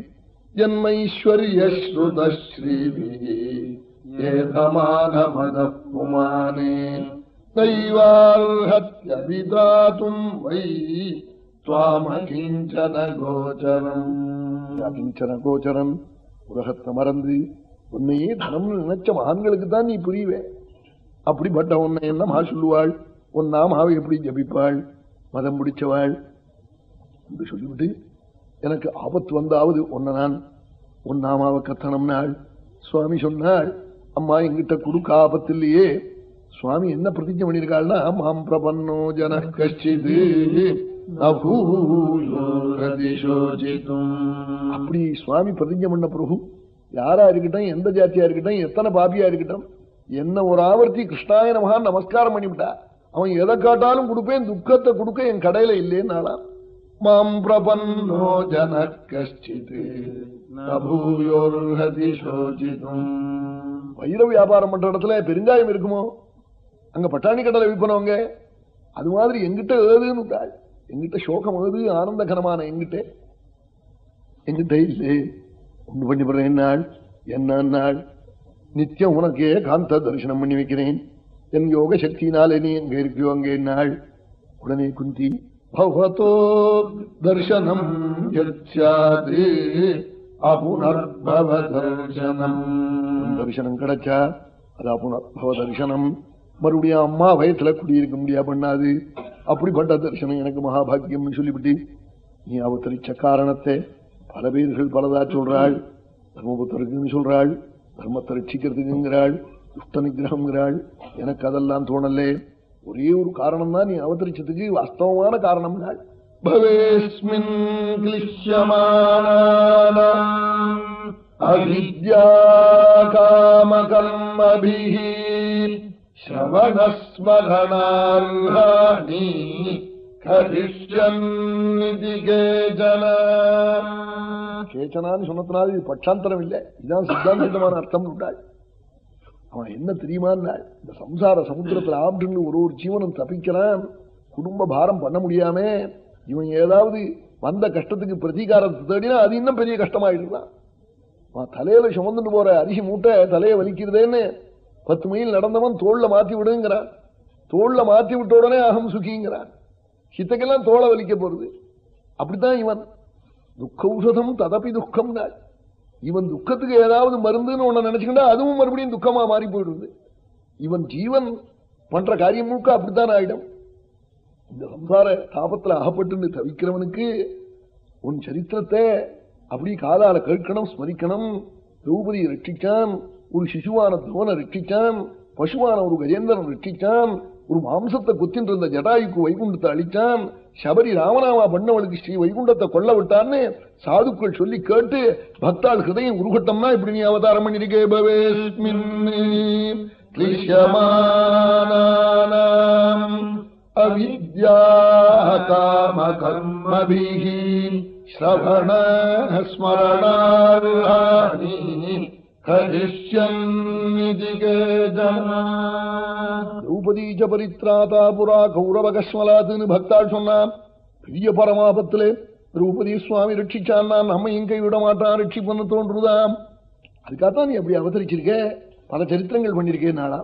जन्मैश्वर्यश्रुतश्रीभिः एधमानमदः पुमाने நைவார்ஹத்யபிதாத்தும் வை துவாமகிஞ்சன கோச்சரம்
அகிஞ்சன கோச்சரன் உலகத்தை மறந்து உன்னையே தனம்னு நினைச்ச மகான்களுக்கு தான் நீ புரிவே அப்படிப்பட்ட உன்னை என்னமா சொல்லுவாள் உன் நாமாவை எப்படி ஜபிப்பாள் மதம் பிடிச்சவாள் என்று சொல்லிவிட்டு எனக்கு ஆபத்து வந்தாவது உன்னை நான் உன் நாமாவை கத்தனம்னாள் சுவாமி சொன்னாள் அம்மா எங்கிட்ட கொடுக்க ஆபத்து இல்லையே சுவாமி என்ன பிரதிஜை பண்ணியிருக்காள்னா மாம் பிரபன்னோ ஜன கஷ்டிது அப்படி சுவாமி பிரதிஜை பண்ண பிரபு யாரா இருக்கட்டும் எந்த ஜாத்தியா இருக்கட்டும் எத்தனை பாபியா இருக்கட்டும் என்ன ஒரு ஆவர்த்தி கிருஷ்ணாய நமகான் நமஸ்காரம் பண்ணிவிட்டா அவன் எதை காட்டாலும் கொடுப்பேன் துக்கத்தை கொடுக்க என் கடையில இல்லேன்னு மாம் பிரபன்னோ ஜன கஷ்டித்
நபூயோர்ஹதி சோசிதும்
வைர வியாபாரம் பண்ற இடத்துல பெருங்காயம் இருக்குமோ அங்க பட்டாணி கடலை விற்பனவங்க அது மாதிரி எங்கிட்ட ஏதுன்னு விட்டாள். எங்கிட்ட சோகம் ஏது ஆனந்தகரமான எங்கிட்ட எங்கிட்ட இல்லே ஒண்ணு பண்ணி போறேன் நாள் என்ன நாள் நித்தியம் உனக்கே காந்த தரிசனம் பண்ணி வைக்கிறேன் என் யோக சக்தியினாலே நீ எங்க இருக்கியோ அங்கே நாள் உடனே குந்தி பவதோ தர்சனம்
யத்யாதி அபுனர்பவ தர்சனம்
தரிசனம் கிடைச்சா அது அப்புனர்பவ தரிசனம் மறுபடியும் அம்மா வயசுல குடியிருக்க முடியா பண்ணாது அப்படிப்பட்ட தரிசனம் எனக்கு மகாபாகியம்னு சொல்லிவிட்டு நீ அவதரிச்ச காரணத்தை பல பேர்கள் பலதா சொல்றாள் தர்மபுத்தருக்குன்னு சொல்றாள் தர்மத்தை ரட்சிக்கிறதுக்குங்கிறாள் துஷ்ட நிகிரகம்ங்கிறாள் எனக்கு அதெல்லாம் தோணலே ஒரே ஒரு காரணம் தான் நீ அவதரிச்சதுக்கு வாஸ்தவமான காரணம் நாள்
भवेस्मिन् क्लिश्यमानानाम् अविद्याकामकर्मभिः श्रवणस्मरणार्हाणि करिष्यन्निति केचन
கேச்சனான்னு சொன்னதுனால இது பட்சாந்தரம் இல்லை இதுதான் சித்தாந்தமான அர்த்தம் உண்டாள் அவன் என்ன தெரியுமான்னாள் இந்த சம்சார சமுத்திரத்துல ஆப்டுன்னு ஒரு ஒரு ஜீவனம் தப்பிக்கிறான் குடும்ப பாரம் பண்ண முடியாம இவன் ஏதாவது வந்த கஷ்டத்துக்கு பிரதீகாரத்தை தேடினா அது இன்னும் பெரிய கஷ்டமாயிடுறான் அவன் தலையில சுமந்துட்டு போற அரிசி மூட்டை தலையை வலிக்கிறதேன்னு பத்து மைல் நடந்தவன் தோல்ல மாத்தி விடுங்கிறான் தோல்ல மாத்தி விட்ட உடனே அகம் சுகிங்கிறான் சித்தக்கெல்லாம் தோலை வலிக்க போறது அப்படித்தான் இவன் துக்கௌஷதம் ததப்பி துக்கம் நாள் இவன் துக்கத்துக்கு ஏதாவது மருந்துன்னு ஒண்ணு நினைச்சுக்கிட்டா அதுவும் மறுபடியும் துக்கமா மாறி போயிடுது இவன் ஜீவன் பண்ற காரியம் முழுக்க அப்படித்தான் ஆயிடும் இந்த சம்சார தாபத்துல அகப்பட்டு தவிக்கிறவனுக்கு உன் சரித்திரத்தை அப்படி காதால கேட்கணும் ஸ்மரிக்கணும் திரௌபதியை ரட்சிச்சான் ஒரு சிசுவான துவனை ரட்சிச்சான் பசுவான ஒரு கஜேந்திரன் ரட்சிச்சான் ஒரு மாம்சத்தை குத்தின் இருந்த ஜடாயுக்கு வைகுண்டத்தை அழிச்சான் சபரி ராமநாமா பண்ணவளுக்கு ஸ்ரீ வைகுண்டத்தை கொல்ல விட்டான்னு சாதுக்கள் சொல்லி கேட்டு பக்தாள் ஹிருதயம் உருகட்டம்னா இப்படி நீ அவதாரம் பண்ணிருக்கே பவேஸ்மின்
क्लिश्यमानानाम् अविद्याकामकर्मभिः श्रवणस्मरणार्हाणि करिष्यन्निति केचन
திரௌபதீஜ பரித்ராதா புரா கௌரவகஸ்மலாத்துன்னு பக்தாள் சொன்னான் பெரிய பரமாபத்திலே திரௌபதி சுவாமி ரட்சிச்சான்னா நம்ம எங்க விட மாட்டான் ரட்சிப்பன்னு தோன்றுதாம் அதுக்காகத்தான் நீ அப்படி அவதரிச்சிருக்க பல சரித்திரங்கள் பண்ணிருக்கேன் நாளா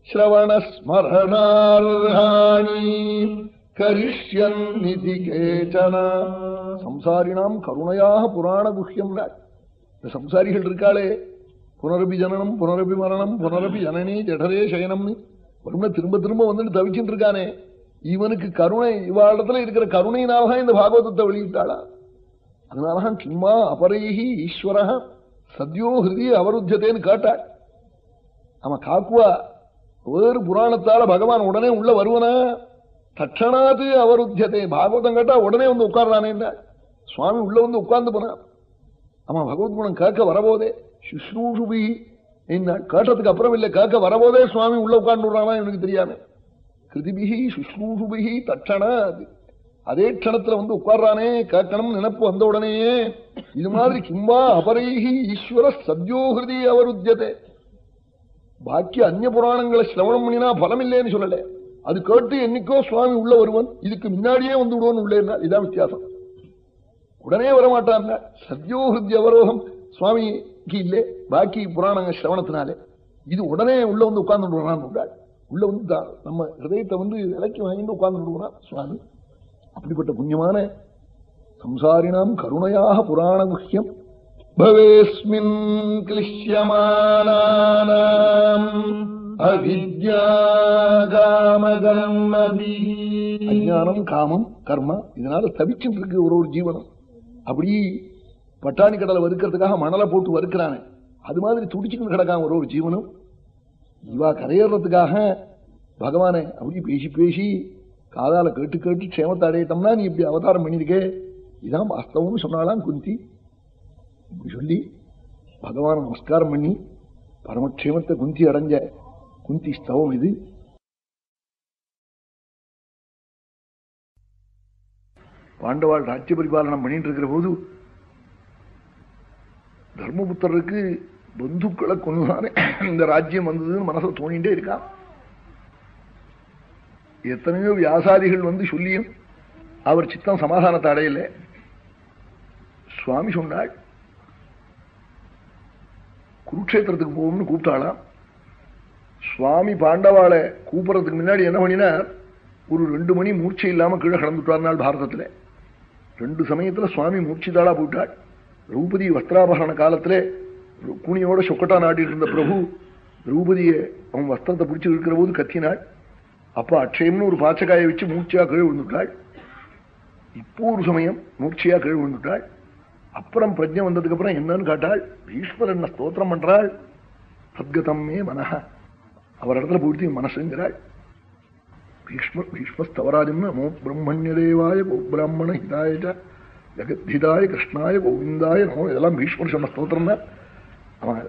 श्रवणस्मरणार्हाणि करिष्यन्निति केचन
சம்சாரினாம் கருணையாக புராண குஹ்யம் இந்த சம்சாரிகள் இருக்காளே புனரபி ஜனனம் புனரபி மரணம் புனரபி ஜனனி ஜடரே சயனம்னு வரும்னா திரும்ப திரும்ப வந்துட்டு தவிச்சுட்டு இருக்கானே இவனுக்கு கருணை இவாளிடத்துல இருக்கிற கருணையினால்தான் இந்த பாகவதத்தை வெளியிட்டாளா அதனாலதான் கிம்மா அபரைஹி ஈஸ்வர சத்யோ ஹிருதி அவருத்தியதேன்னு கேட்டாள் அவன் காக்குவா வேறு புராணத்தால பகவான் உடனே உள்ள வருவனா தட்சணாது அவருத்தியதே பாகவதம் கேட்டா உடனே வந்து உட்கார்றானே சுவாமி உள்ள வந்து உட்கார்ந்து போனான் அவன் பகவத் குணம் கேட்க வரபோதே சுஷ்ரூஷுபி என்ன கேட்டதுக்கு அப்புறம் இல்ல கேட்க வரபோதே சுவாமி உள்ள உட்கார்ந்து விடுறானா இவனுக்கு தெரியாம கிருதிபிகி சுஷ்ரூஷுபிகி தட்சணா அது அதே க்ஷணத்துல வந்து உட்கார்றானே கேட்கணும் நினைப்பு வந்த உடனேயே இது மாதிரி கிம்பா அபரைஹி ஈஸ்வர சத்யோகிருதி அவருத்தியதே பாக்கி அந்நிய புராணங்களை சிரவணம் பண்ணினா பலம் இல்லைன்னு சொல்லல அது கேட்டு என்னைக்கோ சுவாமி உள்ள வருவன் இதுக்கு முன்னாடியே வந்து விடுவோம் உள்ளே இதான் வித்தியாசம் உடனே வரமாட்டான் சத்யோகிருதி அவரோகம் சுவாமிக்கு இல்லை பாக்கி புராணங்க சிரவணத்தினாலே இது உடனே உள்ள வந்து உட்கார்ந்து விடுறான் உள்ள வந்து தா- நம்ம ஹிருதயத்தை வந்து விலைக்கு வாங்கிட்டு உட்கார்ந்து சுவாமி அப்படிப்பட்ட புண்ணியமான சம்சாரினாம் கருணையாக புராண குஹ்யம் பவேஸ்மின் கிளிஷ்யமானானாம் அஜானம் காமம் கர்மா இதனால தவிச்சுட்டு இருக்கு ஒரு ஒரு ஜீவனம் அப்படி பட்டாணி கடலை வறுக்கிறதுக்காக மணலை போட்டு வறுக்கிறானே அது மாதிரி துடிச்சுக்கிட்டு கிடக்காம ஒரு ஒரு ஜீவனம் இவா கரையேறதுக்காக பகவானை அப்படி பேசி பேசி காதால கேட்டு கேட்டு க்ஷேமத்தை அடையட்டோம்னா நீ இப்படி அவதாரம் பண்ணிருக்கே இதான் வாஸ்தவம்னு சொன்னாலாம் குந்தி இப்படி சொல்லி பகவானை நமஸ்காரம் பண்ணி பரமக்ஷேமத்தை குந்தி அடைஞ்ச குந்தி ஸ்தவம் இது பாண்டவாள் ராஜ்ய பரிபாலனம் பண்ணிட்டு இருக்கிற போது தர்மபுத்தருக்கு பந்துக்களை கொண்டுதானே இந்த ராஜ்யம் வந்ததுன்னு மனசுல தோணிட்டே இருக்கான் எத்தனையோ வியாசாதிகள் வந்து சொல்லியும் அவர் சித்தம் சமாதானத்தை அடையல சுவாமி சொன்னாள் குருக்ஷேத்திரத்துக்கு போகும்னு கூப்பிட்டாளாம் சுவாமி பாண்டவாளை கூப்பிடுறதுக்கு முன்னாடி என்ன பண்ணினார் ஒரு ரெண்டு மணி மூர்ச்சை இல்லாம கீழே கடந்துட்டார் பாரதத்துல ரெண்டு சமயத்துல சுவாமி மூர்ச்சிதாளா போயிட்டாள் திரௌபதி வஸ்திராபரண காலத்துல குனியோட சொக்கட்டா நாட்டிட்டு இருந்த பிரபு திரௌபதியை அவன் வஸ்திரத்தை பிடிச்சு இருக்கிற போது கத்தினாள் அப்ப அக்ஷயம்னு ஒரு பாச்சக்காயை வச்சு மூர்ச்சியா கீழே விழுந்துட்டாள் இப்போ ஒரு சமயம் மூர்ச்சியா கீழே விழுந்துட்டாள் அப்புறம் பிரஜை வந்ததுக்கு அப்புறம் என்னன்னு கேட்டாள் பீஷ்மர் என்ன ஸ்தோத்திரம் பண்றாள் சத்கதம்மே மனஹ அவர் இடத்துல போயிட்டு மனசுங்கிறாள் பீஷ்ம பீஷ்மஸ்தவராஜம் நமோ பிரம்மண்யதேவாய பிராமண ஹிதாய ச, ஜெகத்ஹிதாய கிருஷ்ணாய கோவிந்தாய நமோ இதெல்லாம் பீஷ்மர் சொன்ன ஸ்தோத்திரம் தான் அவன்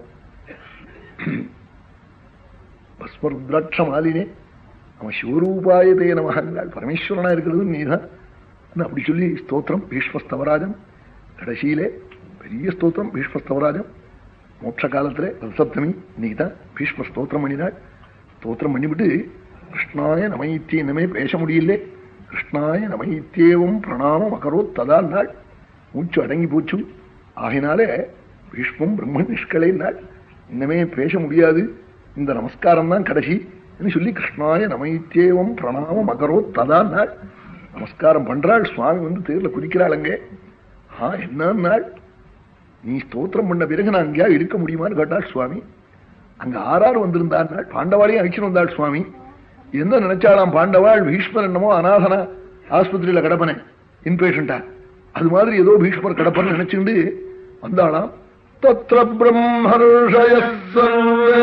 பஸ்மருத்ராட்ச மாலினே அவன் சிவரூபாயதே நமகங்காள் பரமேஸ்வரனா இருக்கிறது நீதான் அப்படி சொல்லி ஸ்தோத்திரம் பீஷ்மஸ்தவராஜம் கடைசியிலே பெரிய ஸ்தோத்திரம் பீஷ்மஸ்தவராஜம் மோட்ச காலத்துல ரசப்தமி இன்னைக்கு தான் பீஷ்ம ஸ்தோத்திரம் பண்ணினாள் ஸ்தோத்திரம் பண்ணிவிட்டு கிருஷ்ணாய நமைத்தி இன்னமே பேச முடியல கிருஷ்ணாய நமைத்தியேவம் பிரணாமம் அகரோ ததா நாள் மூச்சு அடங்கி போச்சு ஆகினாலே பீஷ்மம் பிரம்ம நிஷ்கலை நாள் இன்னமே பேச முடியாது இந்த நமஸ்காரம் தான் கடைசி என்று சொல்லி கிருஷ்ணாய நமைத்தியேவம் பிரணாமம் அகரோ ததா நாள் நமஸ்காரம் பண்றாள் சுவாமி வந்து தேர்ல குதிக்கிறாள் அங்கே ஆ என்ன நாள் நீ ஸ்தோத்திரம் பண்ண பிறகு நான் அங்கேயா இருக்க முடியுமான்னு கேட்டாள் சுவாமி அங்க ஆறாறு வந்திருந்தாள் பாண்டவாளையும் அழிச்சு வந்தாள் சுவாமி என்ன நினைச்சாலாம் பாண்டவாள் பீஷ்மர் என்னமோ அநாதனா ஆஸ்பத்திரியில கடப்பனே இன்பேஷண்டா அது மாதிரி ஏதோ பீஷ்மர் கடப்பன்னு நினைச்சுண்டு வந்தாளாம் தத்ர பிரம்மர்ஷய சர்வே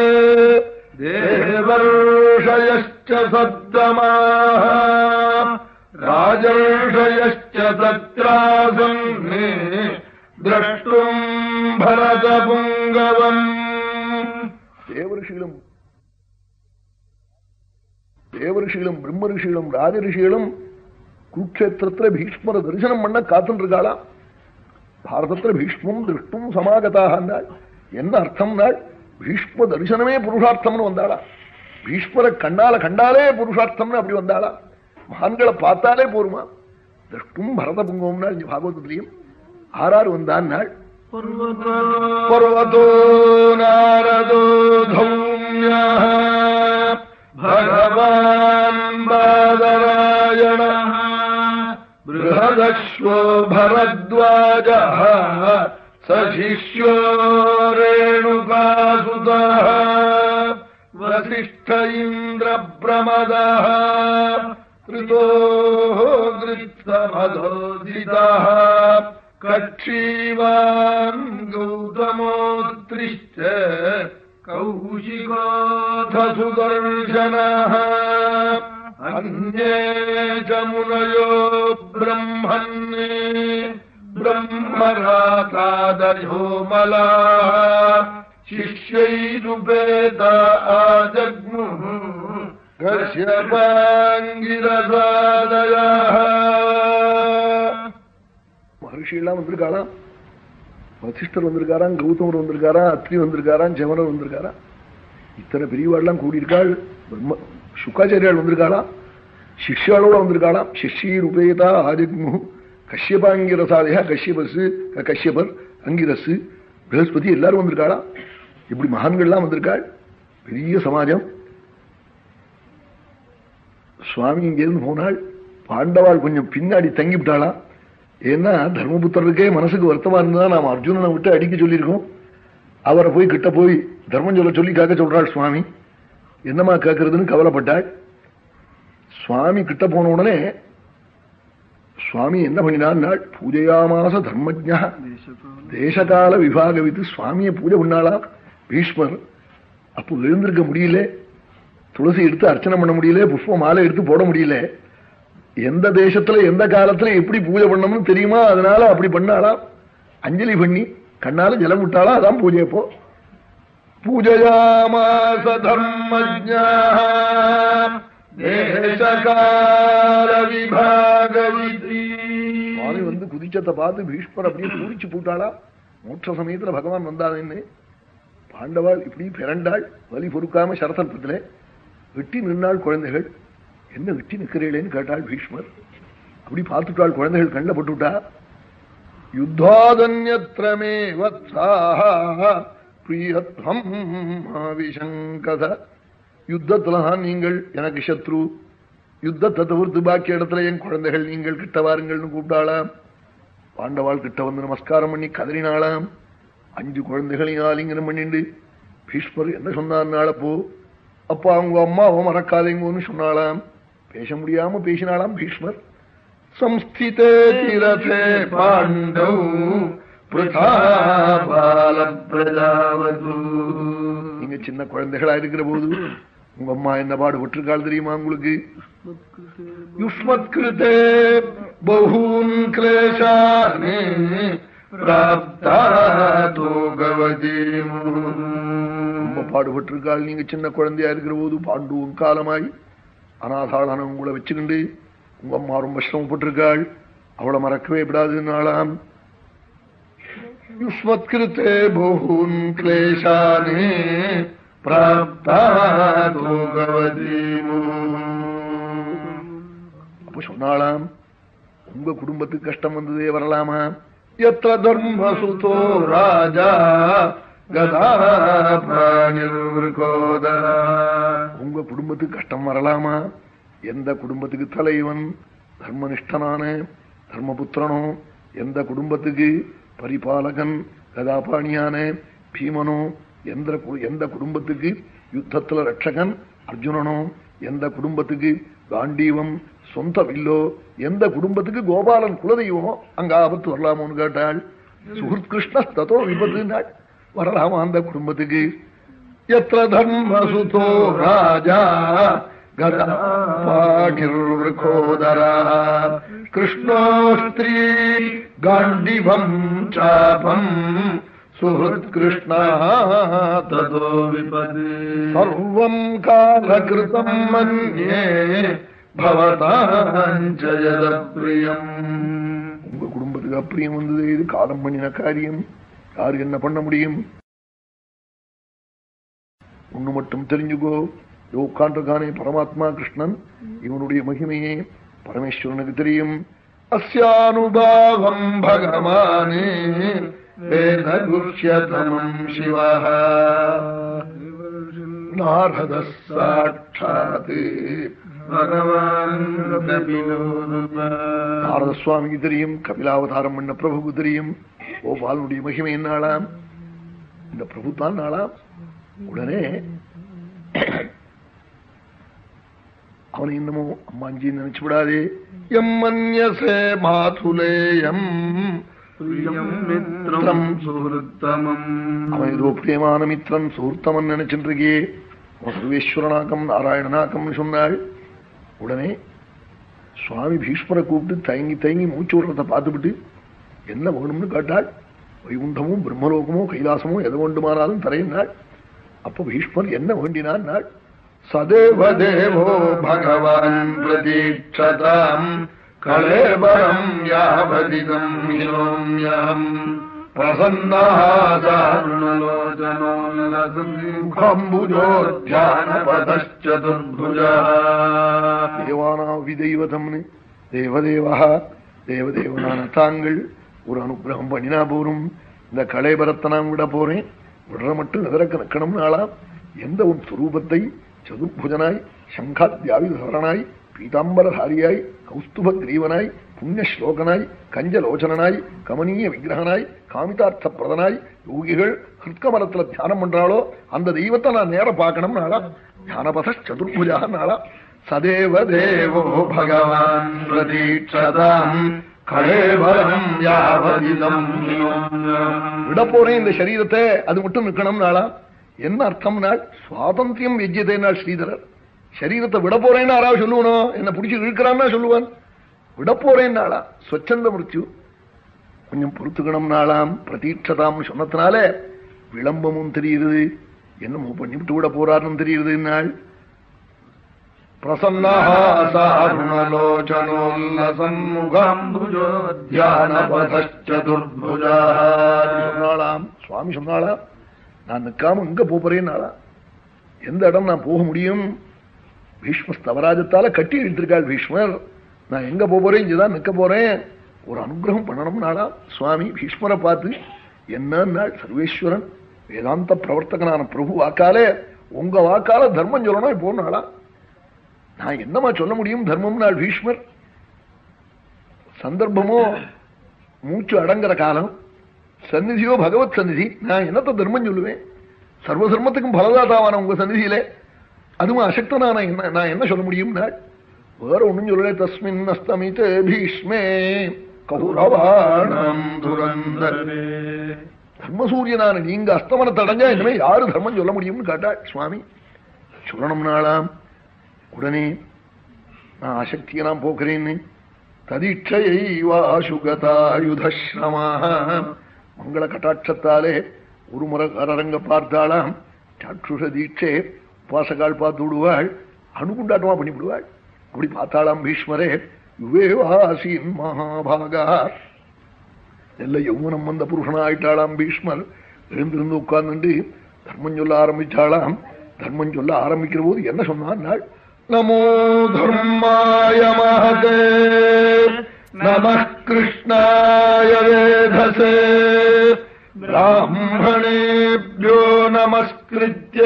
தேவர்ஷயச்ச சத்தமாக ராஜர்ஷயச்ச தத்ராசன் திரஷ்டும் பரத புங்கவம் தேவரிஷிகளும் தேவரிஷிகளும் பிரம்ம ரிஷிகளும் ராஜரிஷிகளும் குருக்ஷேத்திரத்துல பீஷ்மர தரிசனம் பண்ண காத்துட்டு இருக்காளாம் பாரதத்துல பீஷ்மம் திருஷ்டும் சமாகதாக என்ன அர்த்தம்னால் பீஷ்ம தரிசனமே புருஷார்த்தம்னு வந்தாளா பீஷ்மரை கண்ணால கண்டாலே புருஷார்த்தம்னு அப்படி வந்தாளா மகான்களை பார்த்தாலே போருமா திருஷ்டும் பரத புங்கம்னா இங்க பாகவதத்திலையும் ஆறாறு வந்தான் நாள் பர்வதோ நாரதோ தௌம்ய பகவான் பாதராயண बृहदश्वो भरद्वाजः स शिष्यो रेणुकासुतः वसिष्ठ इन्द्रप्रमदः कृतोः गृत्समधोदितः कक्षीवान् गौतमोत्रिश्च कौशिकोऽथ सुदर्शनः अन्ये च मुनयो ब्रह्मन् ब्रह्मरातादयो मलाः शिष्यैरुपेत आजग्मुः கஷ்யபாங்கிரசாதயாக மகர்ஷியெல்லாம் வந்திருக்காளாம் வசிஷ்டர் வந்திருக்காராம் கௌதமர் வந்திருக்காராம் அத்ரி வந்திருக்காராம் ஜெவனர் வந்திருக்காராம் இத்தனை பெரியவாள்லாம் கூடியிருக்காள் பிரம்ம சுக்காச்சாரியால் வந்திருக்காளாம் சிஷ்யாளோட வந்திருக்காளாம் சிஷ்யீர் உபேதா ஆஜக்மு கஷ்யபாங்கிரசாதையா கஷ்யபஸ் கஷ்யபர் அங்கிரஸ் பிரகஸ்பதி எல்லாரும் வந்திருக்காளாம் இப்படி மகான்கள்லாம் வந்திருக்காள் பெரிய சமாஜம் சுவாமி இங்கேருந்து போனாள் பாண்டவாள் கொஞ்சம் பின்னாடி தங்கிவிட்டாளா ஏன்னா தர்மபுத்திரருக்கே மனசுக்கு வருத்தமா இருந்தா நாம் அர்ஜுனனை விட்டு அடிக்க சொல்லியிருக்கோம் அவரை போய் கிட்ட போய் தர்மம் சொல்ல சொல்லி கேட்க சொல்றாள் சுவாமி என்னமா கேட்கறதுன்னு கவலைப்பட்டாள் சுவாமி கிட்ட போன உடனே சுவாமி என்ன பண்ணினாள் பூஜையாமாச தர்மஜா தேசகால விபாக வித்து சுவாமியை பூஜை பண்ணாளா பீஷ்மர் அப்போ எழுந்திருக்க முடியல துளசி எடுத்து அர்ச்சனை பண்ண முடியல புஷ்ப மாலை எடுத்து போட முடியல எந்த தேசத்துல எந்த காலத்துல எப்படி பூஜை பண்ணணும்னு தெரியுமா அதனால அப்படி பண்ணாளா அஞ்சலி பண்ணி கண்ணால ஜலம் விட்டாளா அதான் பூஜை இப்போ பூஜையாமாச தர்மஜா தேசகால விபாக சுவாமி வந்து குதிச்சத்தை பார்த்து பீஷ்மர் அப்படியே பூரிச்சு போட்டாளா மோட்ச சமயத்துல பகவான் வந்தானேன்னு பாண்டவாள் இப்படி பிறண்டாள் வலி பொறுக்காம சரசல்பத்துல வெட்டி நின்றாள் குழந்தைகள் என்ன வெட்டி நிற்கிறீளேன்னு கேட்டாள் பீஷ்மர் அப்படி பார்த்துட்டாள் குழந்தைகள் கண்ட போட்டுவிட்டா யுத்தாதன்யத்திரமே பிரியத்வம் விஷங்கத யுத்தத்துலதான் நீங்கள் எனக்கு சத்ரு யுத்தத்தை தவிர்த்து பாக்கி இடத்துல என் குழந்தைகள் நீங்கள் கிட்ட வாருங்கள்னு கூப்பிட்டாளாம் பாண்டவாள் கிட்ட வந்து நமஸ்காரம் பண்ணி கதறினாளாம் அஞ்சு குழந்தைகளையும் ஆலிங்கனம் பண்ணிண்டு பீஷ்மர் என்ன சொன்னார்னாலப்போ அப்பா அவங்க அம்மாவை மறக்காதேங்கன்னு சொன்னாளாம் பேச முடியாம பேசினாளாம் பீஷ்மர் சம்ஸ்திதே திரதே பாண்டவ் நீங்க சின்ன குழந்தைகளா இருக்கிற போது உங்க அம்மா என்ன பாடுபட்டிருக்காள் தெரியுமா உங்களுக்கு யுஷ்மத் கிருதே பகூன் கிளேஷானே ரொம்ப பாடுபட்டிருக்காள் நீங்க சின்ன குழந்தையா இருக்கிற போது பாண்டுவும் காலமாய் அனாதாளான உங்களை வச்சுக்கிண்டு உங்க அம்மா ரொம்ப சிரமப்பட்டிருக்காள் அவளை மறக்கவே விடாதுன்னாலாம் யுஷ்மத்கிருத்தே பகூன் கிளேஷானே அப்ப சொன்னாலாம் உங்க குடும்பத்துக்கு கஷ்டம் வந்ததே வரலாமா எத்த தர்மசுதோ ராஜா உங்க குடும்பத்துக்கு கஷ்டம் வரலாமா எந்த குடும்பத்துக்கு தலைவன் தர்மனிஷ்டனான தர்மபுத்திரனோ எந்த குடும்பத்துக்கு பரிபாலகன் கதாபாணியான பீமனோ எந்த எந்த குடும்பத்துக்கு யுத்தத்துல ரட்சகன் அர்ஜுனனோ எந்த குடும்பத்துக்கு காண்டீவம் சொந்த வில்லோ எந்த குடும்பத்துக்கு கோபாலன் குலதெய்வமோ அங்க ஆபத்து வரலாமோன்னு கேட்டாள் சுஹൃத் கிருஷ்ண தத்தோ விபத்துனாள் வரலாமா அந்த குடும்பத்துக்கு எத்த தர்மசுதோ ராஜா கதாபாணிர்வృకోதரா கிருஷ்ணோ ஸ்திரீ காண்டிவம் சாபம் சுஹൃத் கிருஷ்ணா ததோ விபத் சர்வம் காலகிருதம் மன்யே பவதாஞ்சயத பிரியம் உங்க குடும்பத்துக்கு அப்பிரியம் வந்தது இது காலம் பண்ணின காரியம் யாரு என்ன பண்ண முடியும் ஒண்ணு மட்டும் தெரிஞ்சுக்கோ உட்காண்டிருக்கானே பரமாத்மா கிருஷ்ணன் இவனுடைய மகிமையே பரமேஸ்வரனுக்கு தெரியும் அஸ்யானுபாவம் பகவானே வேதகுஷ்யதமம் சிவ நாரத சாட்சாத் நாரத சுவாமிக்கு தெரியும் கபிலாவதாரம் பண்ண பிரபுக்கு தெரியும் கோபாலனுடைய மகிமை என்னாலாம் இந்த பிரபு தான் நாளாம் உடனே அவனை என்னமோ அம்மாஞ்சி நினைச்சு விடாதே எம் மன்யசே மாதுலேயம் அவன் ஏதோ பிரியமான மித்திரன் சுகൃத்தமன் நினைச்சுட்டு இருக்கே சர்வேஸ்வரனாக்கம் நாராயணனாக்கம் சொன்னாள் உடனே சுவாமி பீஷ்மரை கூப்பிட்டு தயங்கி தயங்கி மூச்சு விடுறத பார்த்துவிட்டு என்ன வேணும்னு கேட்டாள் வைகுண்டமும் பிரம்மலோகமோ கைலாசமோ எது வேண்டுமானாலும் தரையினாள் அப்ப பீஷ்மர் என்ன வேண்டினான் நாள் சதேவ தேவோ பகவான் பிரதீட்சதாம் கலேபரம் யாவதிதம் ஹிரோம்யம் தேவானா விதைவதம்னு தேவதேவா தேவதேவனான தாங்கள் ஒரு அனுகிரகம் பண்ணினா போரும் இந்த கலைபரத்தை நான் விட போறேன் விடுற மட்டும் நகரக்க நக்கணும் நாளாம் எந்த ஒரு சுரூபத்தை சதுர்புஜனாய் சங்காத்யாவிதரனாய் பீதாம்பரதாரியாய் கௌஸ்துப கிரீவனாய் புண்ணிய ஸ்லோகனாய் கஞ்சலோச்சனாய் கமனீய விக்கிரகனாய் காமிதார்த்த பிரதனாய் யோகிகள் ஹிருத்கமரத்துல தியானம் பண்றாளோ அந்த தெய்வத்தை நான் நேர பார்க்கணும் நாளா ஞானபத சதுர்புஜா நாளா சதேவ தேவோ பகவான் பிரதீட்சதாம் கலேவரம் யாவதிதம் விட போறேன் இந்த சரீரத்தை அது மட்டும் நிக்கணும் நாளா என்ன அர்த்தம் நாள் சுவாதந்திரம் வெஜ்யதே நாள் ஸ்ரீதரர் சரீரத்தை விட போறேன்னு யாராவது சொல்லுவனும் என்ன பிடிச்சி இழுக்கிறான்னா சொல்லுவான் விட போறேன் நாளா ஸ்வச்சந்த மிருத்யு கொஞ்சம் பொறுத்துக்கணும் நாளாம் பிரதீட்சதாம் சொன்னதுனால விளம்பமும் தெரியுது என்னமோ பண்ணிவிட்டு விட போறாருன்னு தெரியுது நாள் சொன்னாலாம் சுவாமி சொன்னாலாம் நான் நிற்காம எங்க போறேன்னாளா எந்த இடம் நான் போக முடியும் பீஷ்ம ஸ்தவராஜத்தால கட்டி இழுத்திருக்காள் பீஷ்மர் நான் எங்க போறேன் இங்கதான் நிக்க போறேன் ஒரு அனுகிரகம் பண்ணணும்னாளா சுவாமி பீஷ்மரை பார்த்து என்ன நாள் சர்வேஸ்வரன் வேதாந்த பிரவர்த்தகனான பிரபு வாக்காலே உங்க வாக்கால தர்மம் சொல்லணும் இப்போ நாளா நான் என்னமா சொல்ல முடியும் தர்மம் நாள் பீஷ்மர் சந்தர்ப்பமோ மூச்சு அடங்குற காலம் சந்நிதியோ பகவத் சந்நிதி நான் என்னத்த தர்மம் சொல்லுவேன் சர்வ தர்மத்துக்கும் பலதாதாவான உங்க சந்நிதியிலே அதுவும் அசக்தனா நான் என்ன நான் என்ன சொல்ல முடியும் நாள் வேற ஒண்ணும் சொல்லல தஸ்மின் அஸ்தமித் பீஷ்மே கௌரவாணம் துரந்தரே தர்மசூரியனான நீங்க அஸ்தமனத்தை அடைஞ்சா இனிமே யாரு தர்மம் சொல்ல முடியும்னு கேட்டாள் சுவாமி சொல்லணும் நாளாம் உடனே நான் அசக்தியை நான் போக்குறேன்னு ததீட்சைவாசுகதாயுதஸ்ரமா மங்கள கட்டாட்சத்தாலே ஒரு முறை அரங்க பார்த்தாளாம் சாட்சுஷ தீட்சை உபாசகால் பார்த்து விடுவாள் அணுகுண்டாட்டமா பண்ணி விடுவாள் அப்படி பார்த்தாளாம் பீஷ்மரே யுவேவாசின் மகாபாகா எல்ல யௌவனம் வந்த புருஷனாயிட்டாளாம் பீஷ்மர் எழுந்திருந்து உட்கார்ந்துட்டு தர்மம் சொல்ல ஆரம்பிச்சாளாம் தர்மம் சொல்ல ஆரம்பிக்கிற போது என்ன சொன்னான் நாள் நமோ தர்மாய மகதே நம கிருஷ்ணாய வேதசே பிராமணேபியோ நமஸ்கிருத்ய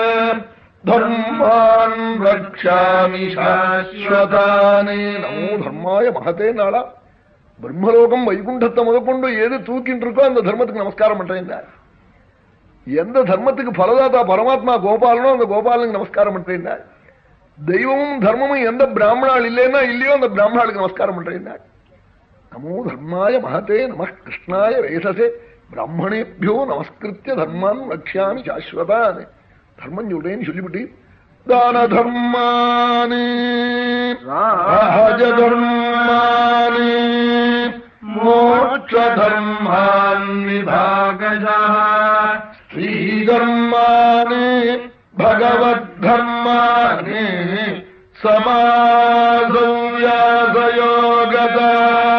தர்மான் ரக்ஷாமி சாஸ்வதானே நமோ தர்மாய மகதே நாளா பிரம்மலோகம் வைகுண்டத்தை முதற்கொண்டு எது தூக்கிட்டு இருக்கோ அந்த தர்மத்துக்கு நமஸ்காரம் பண்றேன் எந்த தர்மத்துக்கு பலதாத்தா பரமாத்மா கோபாலனோ அந்த கோபாலனுக்கு நமஸ்காரம் பண்றேன் தெய்வமும் தர்மமும் எந்த பிராமணாள் இல்லைன்னா இல்லையோ அந்த பிராமணாளுக்கு நமஸ்காரம் பண்றேன் நமோ தர்மாய மகத்தே நம கிருஷ்ணாய வேசசே பிராமணேபியோ நமஸ்கிருத்திய தர்மான் லட்சியாமி சாஸ்வதான் தர்மம் சொல்றேன்னு சொல்லிவிட்டு தான தர்மானி ராஜதர்மானி மோட்ச தர்மான் விபாகஜா ஸ்ரீதர்மானி பகவத் தர்மானி சமாசவ்யாசயோகதா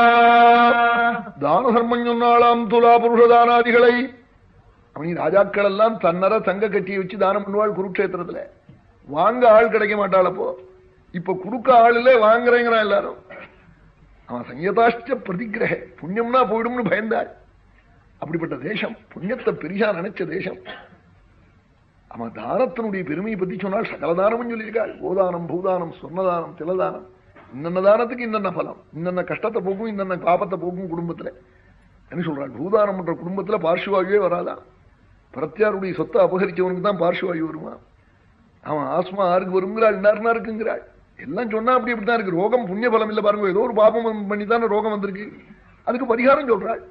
தான தர்மம் சொன்னாலாம் துலா புருஷதானாதிகளை அவனி ராஜாக்கள் எல்லாம் தன்னர தங்க கட்டியை வச்சு தானம் பண்ணுவாள் குருக்ஷேத்திரத்துல வாங்க ஆள் கிடைக்க மாட்டாள் அப்போ இப்ப குடுக்க ஆள் இல்ல வாங்குறேங்கிறான் எல்லாரும் அவன் சங்கதாஷ்ட பிரதிகிரக புண்ணியம்னா போயிடும்னு பயந்தாள் அப்படிப்பட்ட தேசம் புண்ணியத்தை பெரிசா நினைச்ச தேசம் அவன் தானத்தினுடைய பெருமையை பத்தி சொன்னால் சகல தானமும் சொல்லியிருக்காள் கோதானம் பூதானம் சொன்னதானம் திலதானம் இன்னென்ன தானத்துக்கு இன்னென்ன பலம் இன்னென்ன கஷ்டத்தை போக்கும் இன்னென்ன பாப்பத்தை போக்கும் குடும்பத்துல என்ன சொல்றாள் பூதானம் என்ற குடும்பத்துல பார்ஷ்வாயுவே வராதான் பிரத்யாருடைய சொத்தை அபகரிச்சவனுக்கு தான் பார்ஷ்வாயு வருமா அவன் ஆஸ்மா ஆருக்கு வருங்கிறாள் இன்னாருனா இருக்குங்கிறாள் எல்லாம் சொன்னா அப்படி இப்படித்தான் இருக்கு ரோகம் புண்ணிய பலம் இல்ல பாருங்க ஏதோ ஒரு பாபம் பண்ணி தானே ரோகம் வந்திருக்கு அதுக்கு பரிகாரம் சொல்றாள்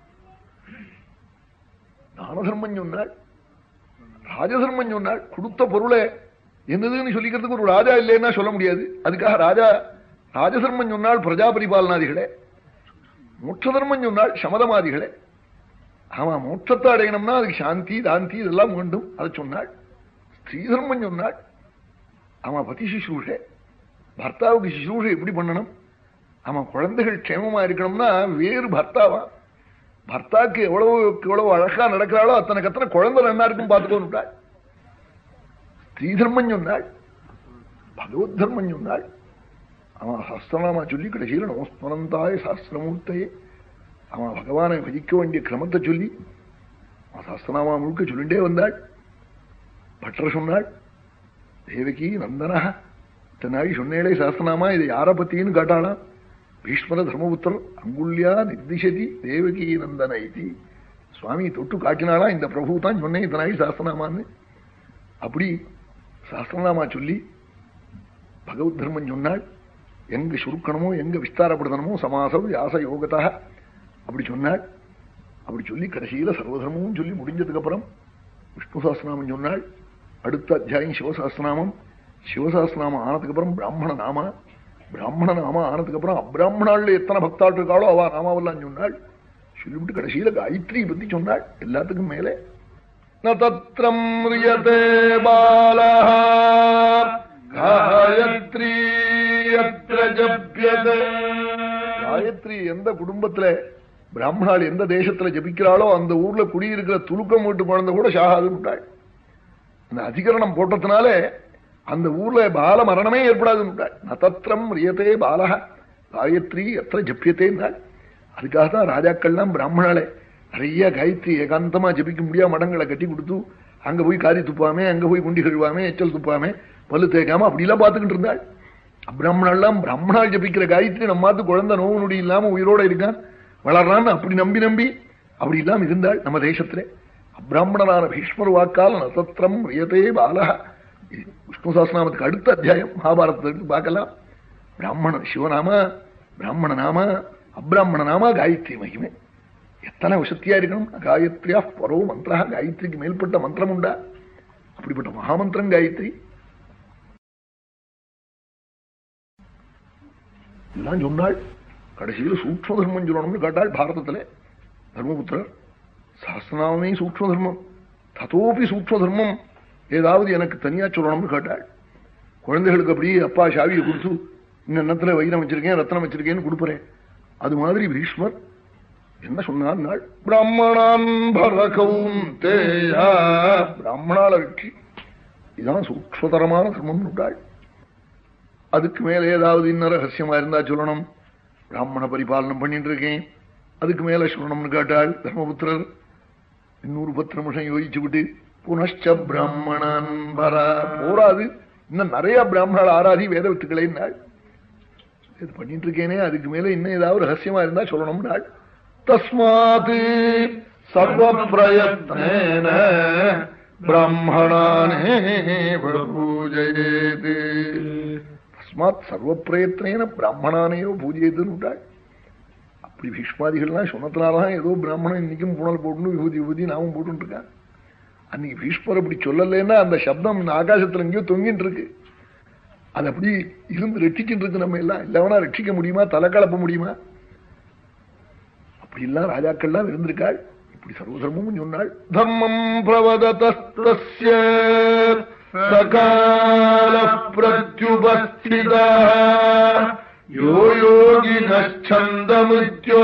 தான தர்மம் சொன்னாள் ராஜதர்மம் சொன்னாள் கொடுத்த பொருளை என்னதுன்னு சொல்லிக்கிறதுக்கு ஒரு ராஜா இல்லைன்னா சொல்ல முடியாது அதுக்காக ராஜா ராஜதர்மம் சொன்னால் பிரஜா பரிபாலனாதிகளே மோட்ச தர்மம் சொன்னால் சமதமாதிகளே ஆமா மோட்சத்தை அடையணும்னா அதுக்கு சாந்தி தாந்தி இதெல்லாம் வேண்டும் அதை சொன்னாள் ஸ்ரீ தர்மம் சொன்னாள் ஆமா பதி சிசூஷை பர்த்தாவுக்கு சிசூஷை எப்படி பண்ணணும் ஆமா குழந்தைகள் க்ஷேமமா இருக்கணும்னா வேறு பர்த்தாவா பர்த்தாக்கு எவ்வளவு எவ்வளவு அழகா நடக்கிறாளோ அத்தனை கத்தனை குழந்தை நல்லா இருக்கும் பார்த்துக்கோன்னுட்டாள் ஸ்ரீ தர்மம் சொன்னாள் பகவத் தர்மம் சொன்னாள் அவன் சஸ்திரநாமா சொல்லி கடைசியில் நமஸ்மரந்தாய சாஸ்திரமூர்த்தையே அவன் பகவானை பஜிக்க வேண்டிய கிரமத்தை சொல்லி அவன் சாஸ்திரநாமா முழுக்க சொல்லிட்டே வந்தாள் பற்ற சொன்னாள் தேவகி நந்தனா இத்தனாடி சொன்னேளே சாஸ்திரநாமா இது யார பத்தின்னு கேட்டாளாம் பீஷ்மர தர்மபுத்திரர் அங்குல்யா நிர்திசதி தேவகி நந்தன இது சுவாமி தொட்டு காட்டினாலாம் இந்த பிரபு தான் சொன்னேன் இத்தனாடி சாஸ்திரநாமான்னு அப்படி சாஸ்திரநாமா சொல்லி பகவத் தர்மம் சொன்னாள் எங்க சுருக்கணுமோ எங்க விஸ்தாரப்படுத்தணுமோ சமாசம் வியாச யோகத்தா அப்படி சொன்னாள் அப்படி சொல்லி கடைசியில சர்வதர்மமும் சொல்லி முடிஞ்சதுக்கு அப்புறம் விஷ்ணு சாஸ்திரநாமம் சொன்னாள் அடுத்த அத்தியாயம் சிவசாஸ்திரநாமம் சிவசாஸ்திரநாமம் ஆனதுக்கு அப்புறம் பிராமண நாம பிராமண நாம ஆனதுக்கு அப்புறம் அப்பிராமணாள் எத்தனை பக்தாள் இருக்காளோ அவ நாமாவெல்லாம் சொன்னாள் சொல்லிவிட்டு கடைசியில காயத்ரி பத்தி சொன்னாள் எல்லாத்துக்கும் மேலே
நத்திரம் ரியதே பாலா காயத்ரி அத்திர ஜப்யதே
காயத்ரி எந்த குடும்பத்துல பிராமணாள் எந்த தேசத்துல ஜபிக்கிறாளோ அந்த ஊர்ல குடியிருக்கிற துலுக்கம் வீட்டு குழந்தை கூட ஷாகாதுட்டாள் அந்த அதிகரணம் போட்டதுனால அந்த ஊர்ல பால மரணமே ஏற்படாதுட்டாள் நதத்திரம் ரியதே பாலக காயத்ரி எத்தனை ஜப்பியத்தேன்னாள் அதுக்காக தான் ராஜாக்கள்லாம் பிராமணாலே நிறைய காயத்ரி ஏகாந்தமா ஜபிக்க முடியாம மடங்களை கட்டி கொடுத்து அங்க போய் காரி துப்பாமே அங்க போய் குண்டி கழுவாமே எச்சல் துப்பாமே பல்லு தேய்க்காம அப்படிலாம் பார்த்துக்கிட்டு இருந்தாள் அப்பிராமணெல்லாம் பிராமணால் ஜபிக்கிற காயத்ரி நம்ம மாத்து குழந்தை நோவு நொடி இல்லாம உயிரோட இருக்கான் வளர்றான்னு அப்படி நம்பி நம்பி அப்படி இல்லாம இருந்தாள் நம்ம தேசத்திலே அப்பிராமணனான பீஷ்மர் வாக்கால் நசத்திரம் ரியதே பாலக விஷ்ணு சாஸ்திரநாமத்துக்கு அடுத்த அத்தியாயம் மகாபாரதத்துக்கு பார்க்கலாம் பிராமணன் சிவநாம பிராமண நாம அப்பிராமண நாம காயத்ரி மகிமை எத்தனை வசத்தியா இருக்கணும் காயத்ரியா பரோ மந்திரா காயத்ரிக்கு மேல்பட்ட மந்திரம் உண்டா அப்படிப்பட்ட மகாமந்திரம் காயத்ரி எல்லாம் சொன்னாள் கடைசியில் சூக்ம தர்மம் சொல்லணும்னு கேட்டாள் பாரதத்துல தர்மபுத்திரர் சாஸ்திரநாமே சூக்ம தர்மம் ததோபி சூக்ம தர்மம் ஏதாவது எனக்கு தனியா சொல்லணும்னு கேட்டாள் குழந்தைகளுக்கு அப்படியே அப்பா சாவியை கொடுத்து இன்னத்துல வைரம் வச்சிருக்கேன் ரத்னம் வச்சிருக்கேன்னு கொடுப்பறேன் அது மாதிரி பீஷ்மர் என்ன சொன்னார்
பிரம்மணான் பரகவும் தேயா
பிராமணால வெற்றி இதுதான் சூக்மதரமான தர்மம் உண்டாள் அதுக்கு மேல ஏதாவது இன்னும் ரகசியமா இருந்தா சொல்லணும் பிராமண பரிபாலனம் பண்ணிட்டு இருக்கேன் அதுக்கு மேல சொல்லணும்னு கேட்டாள் தர்மபுத்திரர் இன்னொரு பத்து நிமிஷம் யோசிச்சு விட்டு புனஷ்ட பிராமணன் பரா போராது இன்னும் நிறைய பிராமணால் ஆராதி வேத வித்துக்களேன்னாள் இது பண்ணிட்டு இருக்கேனே அதுக்கு மேல இன்னும் ஏதாவது ரகசியமா இருந்தா சொல்லணும்னாள்
தஸ்மாத் சர்வ பிரயத்னேன பிரம்மணானே பூஜயேது
தஸ்மாத் சர்வ பிரயத்னேன பிராமணானையோ பூஜையதுன்னு அப்படி பீஷ்மாதிகள்லாம் சொன்னதுனாலதான் ஏதோ பிராமணன் இன்னைக்கும் புனல் போட்டு விபூதி விபூதி நாமும் போட்டு இருக்கான் அன்னைக்கு பீஷ்மர் அப்படி சொல்லலைன்னா அந்த சப்தம் இந்த ஆகாசத்துல எங்கேயோ தொங்கிட்டு இருக்கு அது அப்படி இருந்து ரட்சிச்சுட்டு இருக்கு நம்ம எல்லாம் இல்லவனா ரட்சிக்க முடியுமா தலை கலப்ப முடியுமா அப்படி எல்லாம் ராஜாக்கள்லாம் இருந்திருக்காள் இப்படி சர்வதர்மமும் சொன்னாள்
தர்மம் பிரவததஸ்தஸ்ய சகால பிரத்யுபஸ்தித யோ யோகினச்சந்தமித்யோ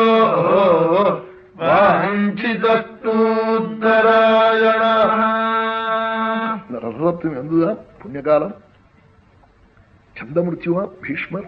வாஞ்சிதஸ்தூத்தராயண
இந்த ரசசப்தமி வந்துதான் புண்ணியகாலம் சந்தமிருத்யுவா பீஷ்மர்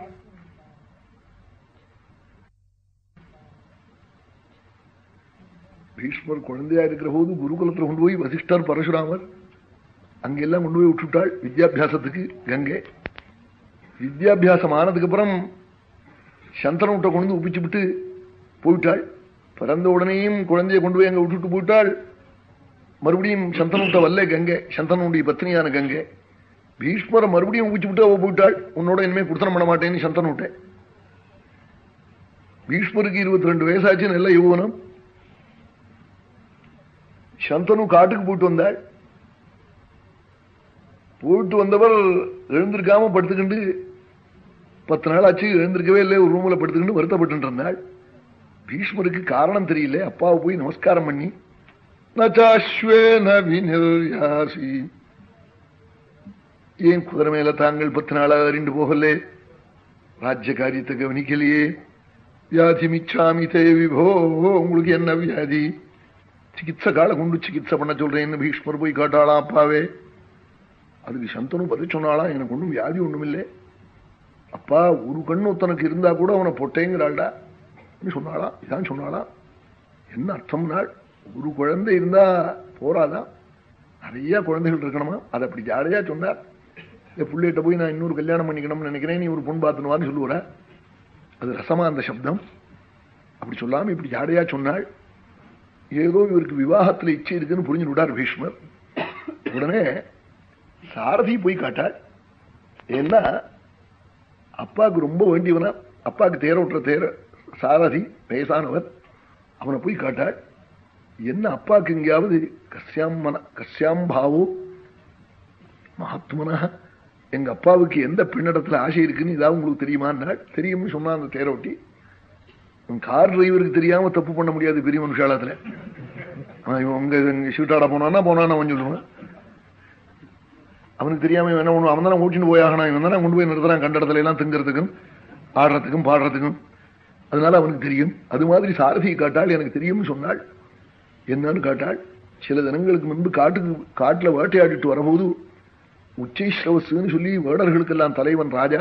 பீஷ்மர் குழந்தையா இருக்கிற போது குருகுலத்துல கொண்டு போய் வசிஷ்டர் பரசுராமர் அங்கெல்லாம் கொண்டு போய் விட்டுட்டாள் வித்யாபியாசத்துக்கு கங்கை வித்யாபியாசம் ஆனதுக்கு அப்புறம் சந்தனூட்டை கொண்டு வந்து உப்பிச்சு விட்டு போயிட்டாள் பிறந்த உடனேயும் குழந்தைய கொண்டு போய் அங்க விட்டுட்டு போயிட்டாள் மறுபடியும் சந்தனூட்ட வல்ல கங்கை சந்தனுடைய பத்னியான கங்கை பீஷ்மரை மறுபடியும் ஊச்சி விட்டு அவ போயிட்டாள் உன்னோட இனிமே குடுத்தனம் பண்ண மாட்டேன்னு சந்தனூட்ட பீஷ்மருக்கு இருபத்தி ரெண்டு வயசாச்சு நல்ல யுவனம் சந்தனு காட்டுக்கு போயிட்டு வந்தாள் போயிட்டு வந்தவர் எழுந்திருக்காம படுத்துக்கிண்டு பத்து நாள் ஆச்சு எழுந்திருக்கவே இல்லை ஒரு ரூம்ல படுத்துக்கிட்டு வருத்தப்பட்டு இருந்தாள் பீஷ்மருக்கு காரணம் தெரியல அப்பாவை போய் நமஸ்காரம் பண்ணி
நச்சாஸ்வேன விநிர்யாசி
ஏன் குதிரை மேல தாங்கள் பத்து நாளா அறிந்து போகலே ராஜ்ய காரியத்தை கவனிக்கலையே வியாதி மிச்சாமி தே விபோ உங்களுக்கு என்ன வியாதி சிகிச்சை கால கொண்டு சிகிச்சை பண்ண சொல்றேன்னு பீஷ்மர் போய் காட்டாளாம் அப்பாவே அதுக்கு சந்தனு பதில் சொன்னாலாம் எனக்கு ஒன்றும் வியாதி ஒண்ணுமில்லை அப்பா ஒரு கண்ணு ஒருத்தனுக்கு இருந்தா கூட அவனை பொட்டேங்கிறாள்டா சொன்னாளாம் இதான் சொன்னாளாம் என்ன அர்த்தம்னாள் ஒரு குழந்தை இருந்தா போராதான் நிறைய குழந்தைகள் இருக்கணுமா அதை அப்படி ஜாலியா சொன்னார் இந்த பிள்ளைகிட்ட போய் நான் இன்னொரு கல்யாணம் பண்ணிக்கணும்னு நினைக்கிறேன் நீ ஒரு பொண்ணு பார்த்துனுவான்னு சொல்லுவர அது ரசமா அந்த சப்தம் அப்படி சொல்லாம இப்படி ஜாடையா சொன்னாள் ஏதோ இவருக்கு விவாகத்துல இச்சை இருக்குன்னு புரிஞ்சு விட்டார் பீஷ்மர் உடனே சாரதி போய் காட்டாள் ஏன்னா அப்பாவுக்கு ரொம்ப வேண்டியவனா அப்பாவுக்கு தேர விட்டுற தேர சாரதி வயசானவர் அவனை போய் காட்டாள் என்ன அப்பாவுக்கு எங்கேயாவது கஸ்யாம் மன கஸ்யாம் பாவோ மகாத்மனா எங்க அப்பாவுக்கு எந்த பெண்ணிடத்துல ஆசை இருக்குன்னு இதாவது உங்களுக்கு தெரியுமான்னாள் தெரியும்னு சொன்னா அந்த தேரோட்டி கார் டிரைவருக்கு தெரியாம தப்பு பண்ண முடியாது பெரிய மனுஷாலத்துல உங்க ஷூட்டாட போனான்னா போனான்னு அவன் சொல்லுவான் அவனுக்கு தெரியாம என்ன ஒண்ணு அவன் தானே ஓட்டிட்டு போயாகணும் இவன் தானே கொண்டு போய் நிறுத்துறான் கண்ட இடத்துல எல்லாம் திங்கிறதுக்கும் ஆடுறதுக்கும் பாடுறதுக்கும் அதனால அவனுக்கு தெரியும் அது மாதிரி சாரதியை காட்டாள் எனக்கு தெரியும்னு சொன்னாள் என்னன்னு காட்டாள் சில தினங்களுக்கு முன்பு காட்டுக்கு காட்டுல வேட்டையாடிட்டு வரபோது உச்சைஸ்ரவசுன்னு சொல்லி வேடர்களுக்கெல்லாம் தலைவன் ராஜா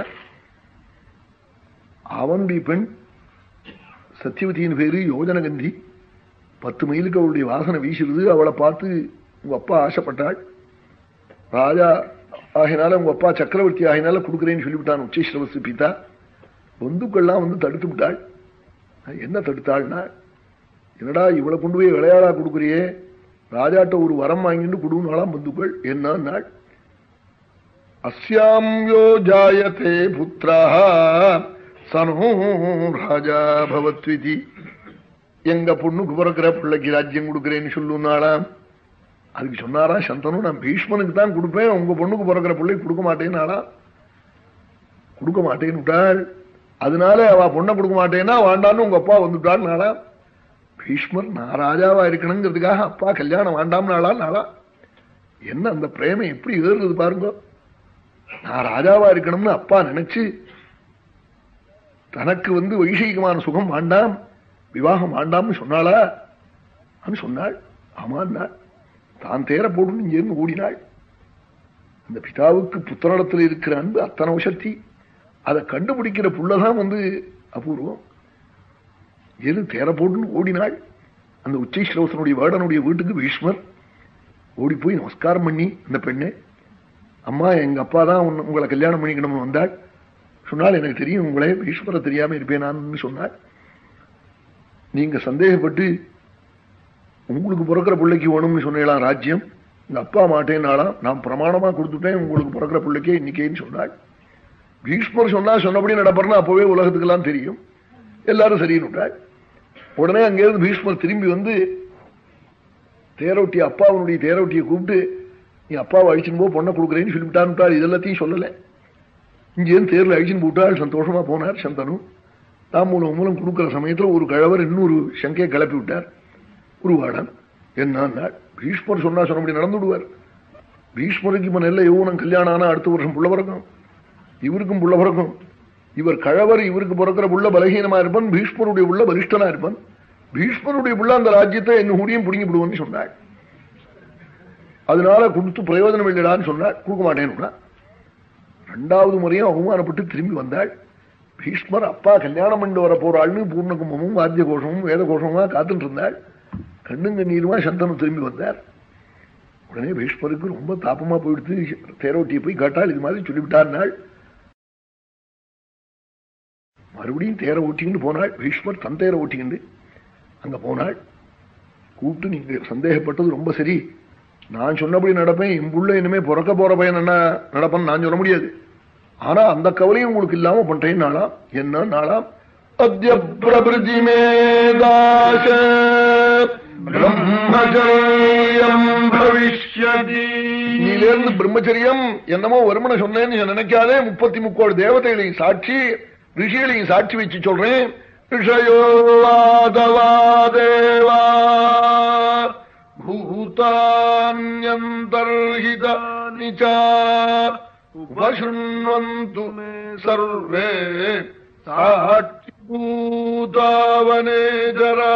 அவனுடைய பெண் சத்தியவதியின் பேரு யோஜனகந்தி பத்து மைலுக்கு அவளுடைய வாசனை வீசுறது அவளை பார்த்து உங்க அப்பா ஆசைப்பட்டாள் ராஜா ஆகினால உங்க அப்பா சக்கரவர்த்தி ஆகினால கொடுக்குறேன்னு சொல்லிவிட்டான் உச்சைஸ்ரவசு பீதா பந்துக்கள்லாம் வந்து தடுத்து விட்டாள் என்ன தடுத்தாள்னா என்னடா இவளை கொண்டு போய் விளையாடா கொடுக்குறியே ராஜாட்ட ஒரு வரம் வாங்கிட்டு கொடுனாலாம் பந்துக்கள் என்ன நாள் அஸ்யாம் யோ ஜாயத்தே புத்திரா சனோ ராஜா பவத்விதி எங்க பொண்ணுக்கு பிறக்கிற பிள்ளைக்கு ராஜ்யம் கொடுக்கிறேன்னு சொல்லுனாளாம் அதுக்கு சொன்னாரா சந்தனு நான் பீஷ்மனுக்கு தான் கொடுப்பேன் உங்க பொண்ணுக்கு பிறக்கிற பிள்ளைக்கு கொடுக்க மாட்டேன்னாளா கொடுக்க மாட்டேன்னு விட்டாள் அதனால அவ பொண்ணை கொடுக்க மாட்டேன்னா வாண்டான்னு உங்க அப்பா வந்துட்டாள் நாளா பீஷ்மர் நான் ராஜாவா இருக்கணுங்கிறதுக்காக அப்பா கல்யாணம் வேண்டாம் நாளா நாளா என்ன அந்த பிரேமை எப்படி ஏறுறது பாருங்க நான் ராஜாவா இருக்கணும்னு அப்பா நினைச்சு தனக்கு வந்து வைஷயிகமான சுகம் வேண்டாம் விவாகம் வேண்டாம்னு சொன்னாளா சொன்னாள் ஆமான்னாள் தான் தேர போடும் இங்கிருந்து ஓடினாள் அந்த பிதாவுக்கு புத்தரிடத்தில் இருக்கிற அன்பு அத்தனை சக்தி அதை கண்டுபிடிக்கிற புள்ளதான் வந்து அபூர்வம் எது தேர போட்டுன்னு ஓடினாள் அந்த உச்சைஸ்லோசனுடைய வேடனுடைய வீட்டுக்கு பீஷ்மர் ஓடி போய் நமஸ்காரம் பண்ணி அந்த பெண்ணு அம்மா எங்க அப்பா தான் உங்களை கல்யாணம் பண்ணிக்கணும்னு வந்தாள் சொன்னால் எனக்கு தெரியும் உங்களே பீஷ்மரை தெரியாம இருப்பேனான்னு சொன்னாள் நீங்க சந்தேகப்பட்டு உங்களுக்கு பிறக்கிற பிள்ளைக்கு வேணும்னு சொன்னீங்களாம் ராஜ்யம் எங்க அப்பா மாட்டேன்னாலாம் நான் பிரமாணமா கொடுத்துட்டேன் உங்களுக்கு பிறக்கிற பிள்ளைக்கே இன்னைக்கேன்னு சொன்னாள் பீஷ்மர் சொன்னா சொன்னபடி நடப்பறனா அப்பவே உலகத்துக்கெல்லாம் தெரியும் எல்லாரும் சரின்னு விட்டாள் உடனே அங்கிருந்து பீஷ்மர் திரும்பி வந்து தேரோட்டி அப்பாவனுடைய தேரோட்டியை கூப்பிட்டு நீ அப்பாவை அழிச்சுன்னு போ பொண்ணை கொடுக்குறேன்னு சொல்லிவிட்டான்னு இதெல்லாத்தையும் சொல்லலை இங்கேருந்து தேர்ல அழிச்சுன்னு போட்டாள் சந்தோஷமா போனார் சந்தனு தாமூலம் மூலம் கொடுக்குற சமயத்துல ஒரு கழவர் இன்னொரு சங்கையை கிளப்பி விட்டார் உருவாடன் என்ன பீஷ்மர் சொன்னா சொன்னபடி நடந்து விடுவார் பீஷ்மருக்கு இப்ப நெல்ல யௌவனம் கல்யாணம் ஆனா அடுத்த வருஷம் புள்ள பிறக்கும் இவருக்கும் புள்ள பிறக்கும் இவர் கழவர் இவருக்கு பிறக்கிற புள்ள பலகீனமா இருப்பான் பீஷ்மருடைய புள்ள பலிஷ்டனா இருப்பான் பீஷ்மருடைய புள்ள அந்த ராஜ்யத்தை என்ன முடியும் பிடுங்கி விடுவோம்னு சொன்னாள் அதனால கொடுத்து பிரயோஜனம் இல்லைடான்னு சொன்னாள் கொடுக்க மாட்டேன்னு ரெண்டாவது முறையும் அவமானப்பட்டு திரும்பி வந்தாள் பீஷ்மர் அப்பா கல்யாணம் பண்ணிட்டு வர போறாள்னு பூர்ணகும்பமும் வாத்திய கோஷமும் வேத கோஷமுமா காத்துட்டு இருந்தாள் கண்ணுங்க நீருமா சந்தனம் திரும்பி வந்தார் உடனே பீஷ்மருக்கு ரொம்ப தாப்பமா போயிடுத்து தேரோட்டியை போய் கேட்டால் இது மாதிரி சொல்லிவிட்டார் மறுபடியும் தேரை ஓட்டிக்கிட்டு போனாள் பீஷ்மர் தன் தேரை ஓட்டிக்கிண்டு அங்க போனாள் கூப்பிட்டு நீங்க சந்தேகப்பட்டது ரொம்ப சரி நான் சொன்னபடி நடப்பேன் என் புள்ள இனிமே பிறக்க போற பையன் என்ன நடப்பேன்னு நான் சொல்ல முடியாது ஆனா அந்த கவலையும் உங்களுக்கு இல்லாம பண்றேன் நாளாம் என்ன நாளாம் அத்திய பிரபிருதி மேதாச பிரம்மச்சரியம் பவிஷ்யதி நீலேருந்து பிரம்மச்சரியம் என்னமோ வருமனை சொன்னேன்னு நினைக்காதே முப்பத்தி முக்கோடு தேவதைகளையும் சாட்சி ரிஷிகளையும் சாட்சி வச்சு சொல்றேன் ரிஷயோவாதவா தேவா பூதான்யந்தர்ஹிதானி ச உபசுண்வந்து மே சர்வே சாட்சிபூதாவனே ஜரா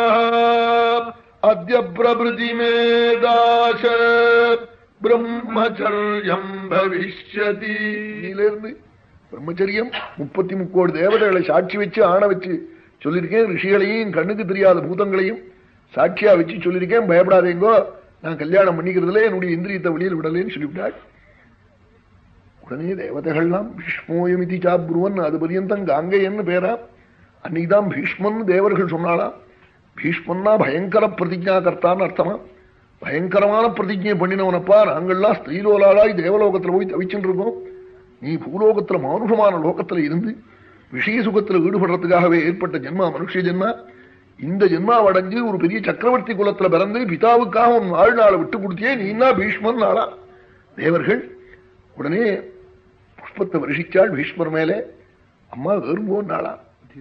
அத்ய பிரபிருதி மேதாச பிரம்மச்சரியம் பவிஷ்யதி இதிலிருந்து பிரம்மச்சரியம் முப்பத்தி முக்கோடி தேவதைகளை சாட்சி வச்சு ஆண வச்சு சொல்லியிருக்கேன் ரிஷிகளையும் கண்ணுக்கு தெரியாத பூதங்களையும் சாட்சியா வச்சு சொல்லியிருக்கேன் பயப்படாதேங்கோ நான் கல்யாணம் பண்ணிக்கிறதுல என்னுடைய இந்திரியத்தை வெளியில் விடலேன்னு சொல்லிவிட்டாள் உடனே தேவதைகள்லாம் பீஷ்மோயமிதி சாப்ருவன் அது பரியந்தம் காங்கையன்னு பேரா அன்னைக்குதான் பீஷ்மன் தேவர்கள் சொன்னாளா பீஷ்மன்னா பயங்கர பிரதிஜா கர்த்தான்னு அர்த்தமா பயங்கரமான பிரதிஜை பண்ணினவனப்பா நாங்கள்லாம் ஸ்திரீலோலாளாய் தேவலோகத்துல போய் தவிச்சுட்டு இருக்கோம் நீ பூலோகத்துல மானுஷமான லோகத்துல இருந்து விஷய சுகத்துல ஈடுபடுறதுக்காகவே ஏற்பட்ட ஜென்மா மனுஷ ஜென்மா இந்த ஜென்மா அடைஞ்சு ஒரு பெரிய சக்கரவர்த்தி குலத்துல பிறந்து பிதாவுக்காக உன் வாழ்நாளை விட்டு கொடுத்தியே நீனா பீஷ்மன் நாளா தேவர்கள் உடனே புஷ்பத்தை வருஷிச்சாள் பீஷ்மர் மேலே அம்மா வேறுங்கோ நாளா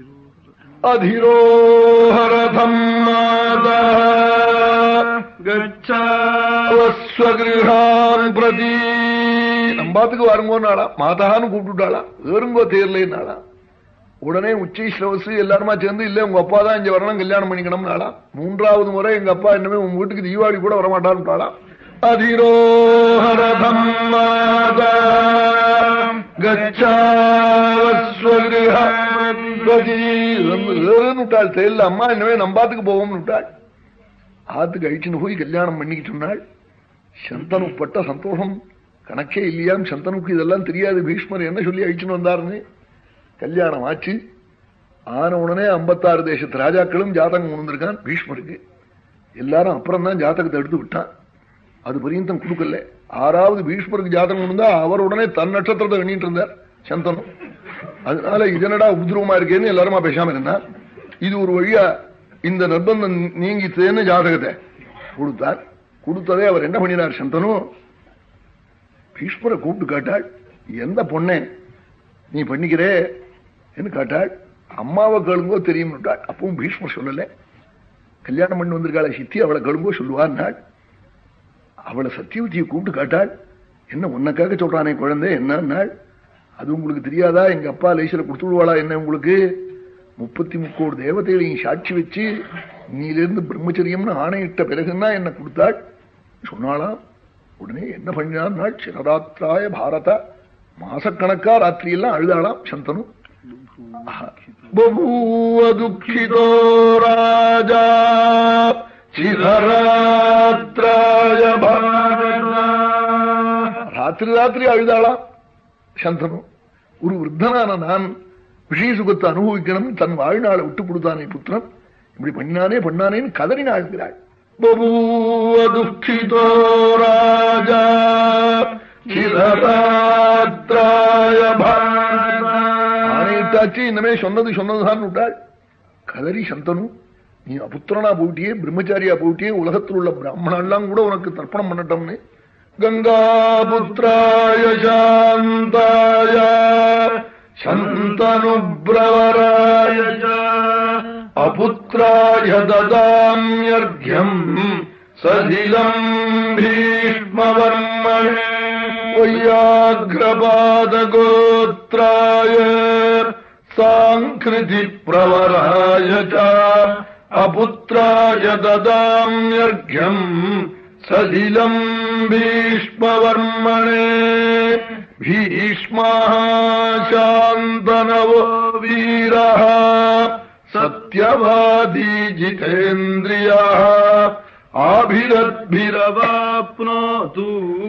अधिरोहरथम् माता गच्छावस्वगृहान् प्रति
நம்பாத்துக்கு வருங்கோன்னாளா மாதான்னு கூப்பிட்டுட்டாளா வேறுங்கோ தேர்லேன்னாளா உடனே உச்சி ஸ்ரவசு எல்லாருமா சேர்ந்து இல்ல உங்க அப்பா தான் இங்க வரணும் கல்யாணம் பண்ணிக்கணும்னாளா மூன்றாவது முறை எங்க அப்பா என்னமே உங்க வீட்டுக்கு தீபாவளி கூட வரமாட்டான்னுட்டாளா
अधिरोहरथम् माता गच्छावस्वगृहान् प्रति
விட்டாள் தேர்ல அம்மா என்னவே நம்பாத்துக்கு போவோம்னு விட்டாள் ஆத்துக்கு அழிச்சுன்னு போய் கல்யாணம் பண்ணிக்கிட்டு சொன்னாள் சந்தனு பட்ட சந்தோஷம் கணக்கே இல்லையாம் சந்தனுக்கு இதெல்லாம் தெரியாது பீஷ்மர் என்ன சொல்லி அழிச்சுன்னு வந்தாருன்னு கல்யாணம் ஆச்சு ஆன உடனே ஐம்பத்தாறு தேசத்து ராஜாக்களும் ஜாதகம் உணர்ந்திருக்கான் பீஷ்மருக்கு எல்லாரும் அப்புறம் தான் ஜாதகத்தை எடுத்து விட்டான் அது பரியந்தம் கொடுக்கல ஆறாவது பீஷ்மருக்கு ஜாதகம் இருந்தா அவர் உடனே தன் நட்சத்திரத்தை எண்ணிட்டு இருந்தார் சந்தனம் அதனால இதனடா உத்ரவமா இருக்கேன்னு எல்லாருமா பேசாம இருந்தா இது ஒரு வழியா இந்த நிர்பந்தம் நீங்கித்தேன்னு ஜாதகத்தை கொடுத்தார் கொடுத்ததே அவர் என்ன பண்ணினார் சந்தனு பீஷ்மரை கூப்பிட்டு காட்டாள் எந்த பொண்ணே நீ பண்ணிக்கிறே என்று காட்டாள் அம்மாவை கேளுங்கோ தெரியும் அப்பவும் பீஷ்மர் சொல்லல கல்யாணம் பண்ணி வந்திருக்காள சித்தி அவளை கேளுங்கோ சொல்லுவார் நாள் அவளை சத்தியவதியை கூப்பிட்டு காட்டாள் என்ன உன்னக்காக சொல்றானே குழந்தை என்ன நாள் அது உங்களுக்கு தெரியாதா எங்க அப்பா லேசில கொடுத்துடுவாளா என்ன உங்களுக்கு முப்பத்தி முக்கோடு தேவதைகளையும் சாட்சி வச்சு நீலிருந்து பிரம்மச்சரியம்னு ஆணையிட்ட பிறகுன்னா என்ன கொடுத்தாள் சொன்னாலாம் உடனே என்ன பண்ணினான் நாள் சிரராத்திராய பாரத மாசக்கணக்கா ராத்திரியெல்லாம் அழுதாளாம் சந்தனு
बभूव दुःखितो राजा चिररात्राय
ராத்திரி ராத்திரி அழுதாளாம் சந்தனு ஒரு விருத்தனான நான் விஷய சுகத்தை அனுபவிக்கணும் தன் வாழ்நாளை விட்டு கொடுத்தானே புத்திரன் இப்படி பண்ணானே பண்ணானேன்னு கதறி நாழ்கிறாள்
बभूव दुःखितो राजा चिररात्राय
ஆணையிட்டாச்சு இனிமே சொன்னது சொன்னதுதான் விட்டாள் கதறி சந்தனு நீ அபுத்திரனா போட்டியே பிரம்மச்சாரியா போட்டியே உலகத்தில் உள்ள பிராமணெல்லாம் கூட உனக்கு தர்ப்பணம் பண்ணட்டோம்னு
गङ्गापुत्राय शान्ताय शन्तनुब्रवराय च अपुत्राय ददाम्यर्घ्यम् सलिलम् भीष्मवर्मणे वैयाघ्रपादगोत्राय साङ्कृतिप्रवराय च अपुत्राय ददाम्यर्घ्यम् सलिलम् भीष्मवर्मणे भीष्मः शान्तनवो वीरः सत्यवादी जितेन्द्रियः आभिरद्भिरवाप्नोतु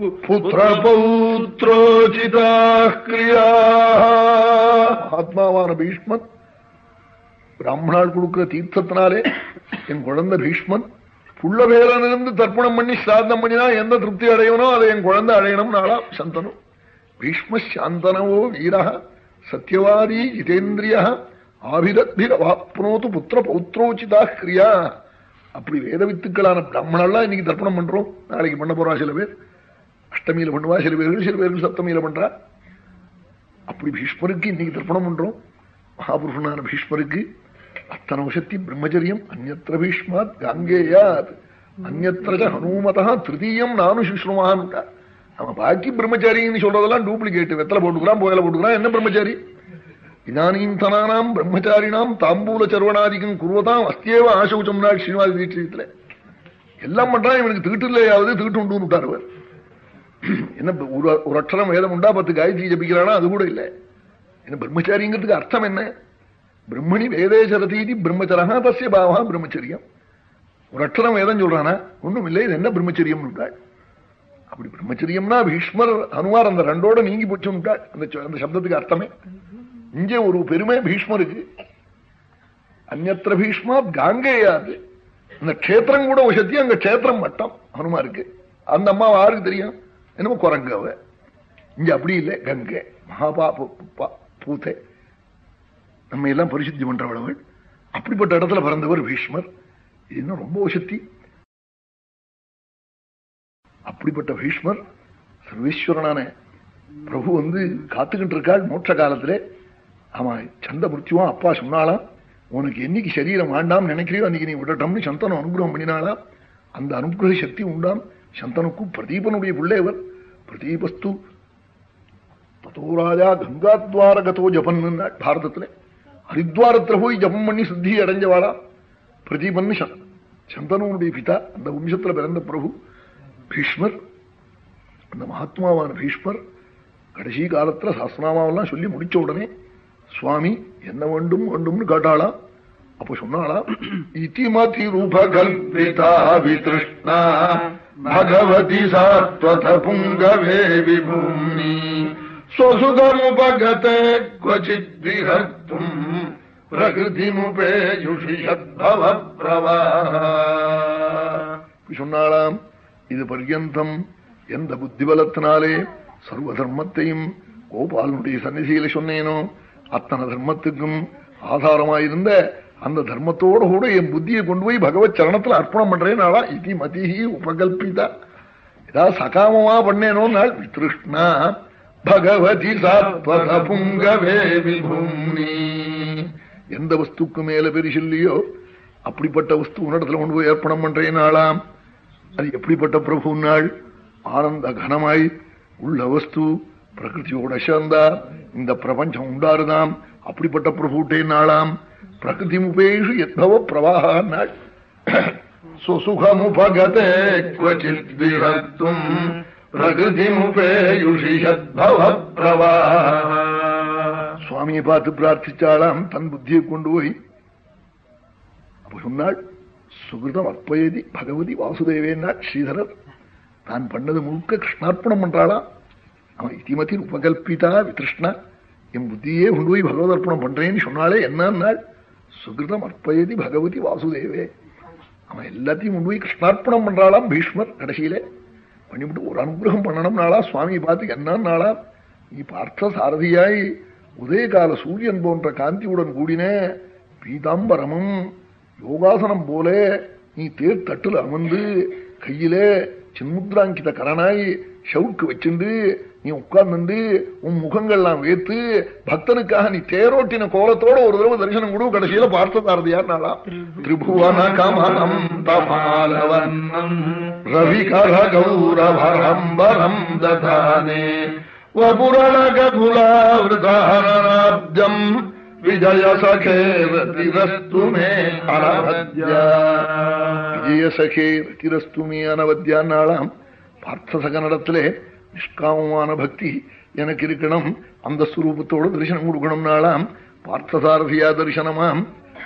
पुत्रपौत्रोचिताः क्रियाः
ஆத்மாவான பீஷ்மன் பிராமணால் கொடுக்கிற தீர்த்தத்தினாலே என் குழந்தை பீஷ்மன் புள்ள வேலனிருந்து தர்ப்பணம் பண்ணி சிராதம் பண்ணினா எந்த திருப்தி அடையனோ அதை என் குழந்தை அடையணும் நாளா சந்தனு பீஷ்ம சாந்தனவோ வீரா சத்தியவாதி ஜிதேந்திரிய ஆபிரத்பிரவாப்னோத்து புத்திர பௌத்ரோச்சிதா கிரியா அப்படி வேத வித்துக்களான பிராமணெல்லாம் இன்னைக்கு தர்ப்பணம் பண்றோம் நாளைக்கு பண்ண போறா சில பேர் அஷ்டமியில பண்ணுவா சில பேர்கள் சில பேர்கள் சப்தமியில பண்றா அப்படி பீஷ்மருக்கு இன்னைக்கு தர்ப்பணம் பண்றோம் மகாபுருஷனான பீஷ்மருக்கு அத்தனை வருஷத்தி பிரம்மச்சரியம் அந்நத்திர பீஷ்மாத் காங்கேயாத் அந்நத்திர ஹனுமதா திருத்தீயம் நானும் சுஷ்ருமான்ட்டா நம்ம பாக்கி பிரம்மச்சாரின்னு சொல்றதெல்லாம் டூப்ளிகேட் வெத்தலை போட்டுக்கிறான் புயல போட்டுக்கிறான் என்ன பிரம்மச்சாரி இதானீந்தனானாம் பிரம்மச்சாரினாம் தாம்பூல சர்வணாதிக்கம் குருவதாம் அஸ்தியேவ ஆசௌச்சம் நாள் ஸ்ரீனிவாச தீட்சியத்துல எல்லாம் பண்றான் இவனுக்கு தீட்டுலையாவது தீட்டு உண்டு விட்டார் அவர் என்ன ஒரு ஒரு அக்ஷரம் வேதம் உண்டா பத்து காயத்ரி ஜபிக்கிறானா அது கூட இல்லை என்ன பிரம்மச்சாரிங்கிறதுக்கு அர்த்தம் என்ன பிரம்மணி வேதே சரதீதி பிரம்மச்சரகா தசிய பாவா பிரம்மச்சரியம் ஒரு அக்ஷரம் வேதம் சொல்றானா ஒண்ணும் இல்லை இது என்ன பிரம்மச்சரியம் அப்படி பிரம்மச்சரியம்னா பீஷ்மர் ஹனுமார் அந்த ரெண்டோட நீங்கி போச்சுட்டாள் அந்த சொ- அந்த சப்தத்துக்கு அர்த்தமே இங்கே ஒரு பெருமை பீஷ்மருக்கு அந்நத்திர பீஷ்மா காங்கேயாது அந்த க்ஷேத்திரம் கூட வசத்தி அங்க க்ஷேத்திரம் மட்டம் ஹனுமாருக்கு அந்த அம்மா யாருக்கு தெரியும் என்னமோ குரங்கவ இங்க அப்படி இல்லை கங்கை மகாபா பூத்தை நம்ம எல்லாம் பரிசுத்தி பண்றவளவள் அப்படிப்பட்ட இடத்துல பிறந்தவர் பீஷ்மர் இது இன்னும் ரொம்ப வசத்தி அப்படிப்பட்ட பீஷ்மர் சர்வேஸ்வரனான பிரபு வந்து காத்துக்கிட்டு இருக்காள் மோட்ச காலத்திலே ஆமா சந்த மிருத்யுவா அப்பா சொன்னாலாம் உனக்கு என்னைக்கு சரீரம் வேண்டாம் நினைக்கிறியோ அன்னைக்கு நீ விடட்டம்னு சந்தனம் அனுகிரகம் பண்ணினாலாம் அந்த அனுகிரக சக்தி உண்டாம் சந்தனுக்கும் பிரதீபனுடைய பிள்ளைவர் பிரதீபஸ்து ததோ ராஜா கங்காத்வாரகதோ ஜபன் பாரதத்துல ஹரித்வாரத்துல போய் ஜபம் பண்ணி சித்தி அடைஞ்சவாளா பிரதீபன் ச- சந்தனுடைய பிதா அந்த வம்சத்துல பிறந்த பிரபு பீஷ்மர் அந்த மகாத்மாவான பீஷ்மர் கடைசி காலத்துல சாஸ்திரநாமாவெல்லாம் சொல்லி முடிச்ச உடனே சுவாமி என்ன வேண்டும் வேண்டும்னு கேட்டாளாம் அப்ப சொன்னாளாம் இதிமதி ரூபகல்பிதா
वितृष्णा भगवति सात्वथ पुङ्गवे विभूम्नि स्वसुगमुपगते क्वचिद्विहर्तुम् प्रकृतिमुपेयुषि यद्भव
இப்படி சொன்னாளாம் இது பர்யந்தம் எந்த புத்திபலத்தினாலே சர்வ தர்மத்தையும் கோபாலனுடைய சந்நிதியில சொன்னேனோ அத்தனை தர்மத்துக்கும் ஆதாரமாயிருந்த அந்த தர்மத்தோட கூட என் புத்தியை கொண்டு போய் பகவத் சரணத்துல அர்ப்பணம் பண்றேன் நாளா இதி மதிஹி உபகல்பிதா ஏதாவது சகாமமா பண்ணேனோ நாள் வித்ருஷ்ணா பகவதி சாத்வத புங்கவே விபூம்னி எந்த வஸ்துக்கு மேல பெரிசில்லையோ அப்படிப்பட்ட வஸ்து உன்னிடத்துல கொண்டு போய் ஏற்பணம் பண்றேன் நாளாம் அது எப்படிப்பட்ட பிரபு நாள் ஆனந்த கனமாய் உள்ள வஸ்து பிரகிருதியோட சேர்ந்தா இந்த பிரபஞ்சம் உண்டாருதாம் அப்படிப்பட்ட பிரபுட்டே நாளாம் பிரகிருதி முபேஷு எத்பவ பிரவாக நாள்
सुसुखमुपगते क्वचिद्विहर्तुम् प्रकृतिमुपेयुषि यद्भव
சுவாமியை பார்த்து பிரார்த்திச்சாலாம் தன் புத்தியை கொண்டு போய் அப்ப சொன்னாள் சுகிருதம் அற்பயதி பகவதி வாசுதேவேன்னாள் ஸ்ரீதரர் தான் பண்ணது முழுக்க கிருஷ்ணார்ப்பணம் பண்றாளாம் அவன் இதிமதி உபகல்பிதா விகிருஷ்ணா என் புத்தியே கொண்டு போய் பகவதர்ப்பணம் பண்றேன்னு சொன்னாலே என்னன்னாள் சுகிருதம் அற்பயதி பகவதி வாசுதேவே அவன் எல்லாத்தையும் கொண்டு போய் கிருஷ்ணார்ப்பணம் பண்றாளாம் பீஷ்மர் கடைசியிலே பண்ணிவிட்டு ஒரு அனுகிரகம் பண்ணணும் நாளா சுவாமி பார்த்து என்ன நாளா நீ பார்த்த சாரதியாய் உதயகால சூரியன் போன்ற காந்தியுடன் கூடின பீதாம்பரமும் யோகாசனம் போல நீ தேர் தட்டுல அமர்ந்து கையிலே சின்முத்ராங்கித கரணாய் ஷவுக்கு வச்சுண்டு நீ உட்கார்ந்து உன் முகங்கள்லாம் வேத்து பக்தனுக்காக நீ தேரோட்டின கோலத்தோட ஒரு தடவை தரிசனம் கொடு கடைசியில பார்த்த சாரதியார் நாளா திரிபுவன கமலம்
तमालवन्नम् रविकरगौरभरम्बरम् दधाने वपुरणककुलावृतारणाब्जम् विजयसखेरतिरस्तु मे अनभद्या
விஜயசகே ரத்திரஸ்துமி அனவத்தியான் நாளாம் பார்த்தசக நடத்திலே நிஷ்காமமான பக்தி எனக்கு இருக்கணும் அந்த ஸ்வரூபத்தோடு தரிசனம் கொடுக்கணும் நாளாம் பார்த்தசாரதியா தரிசனமாம்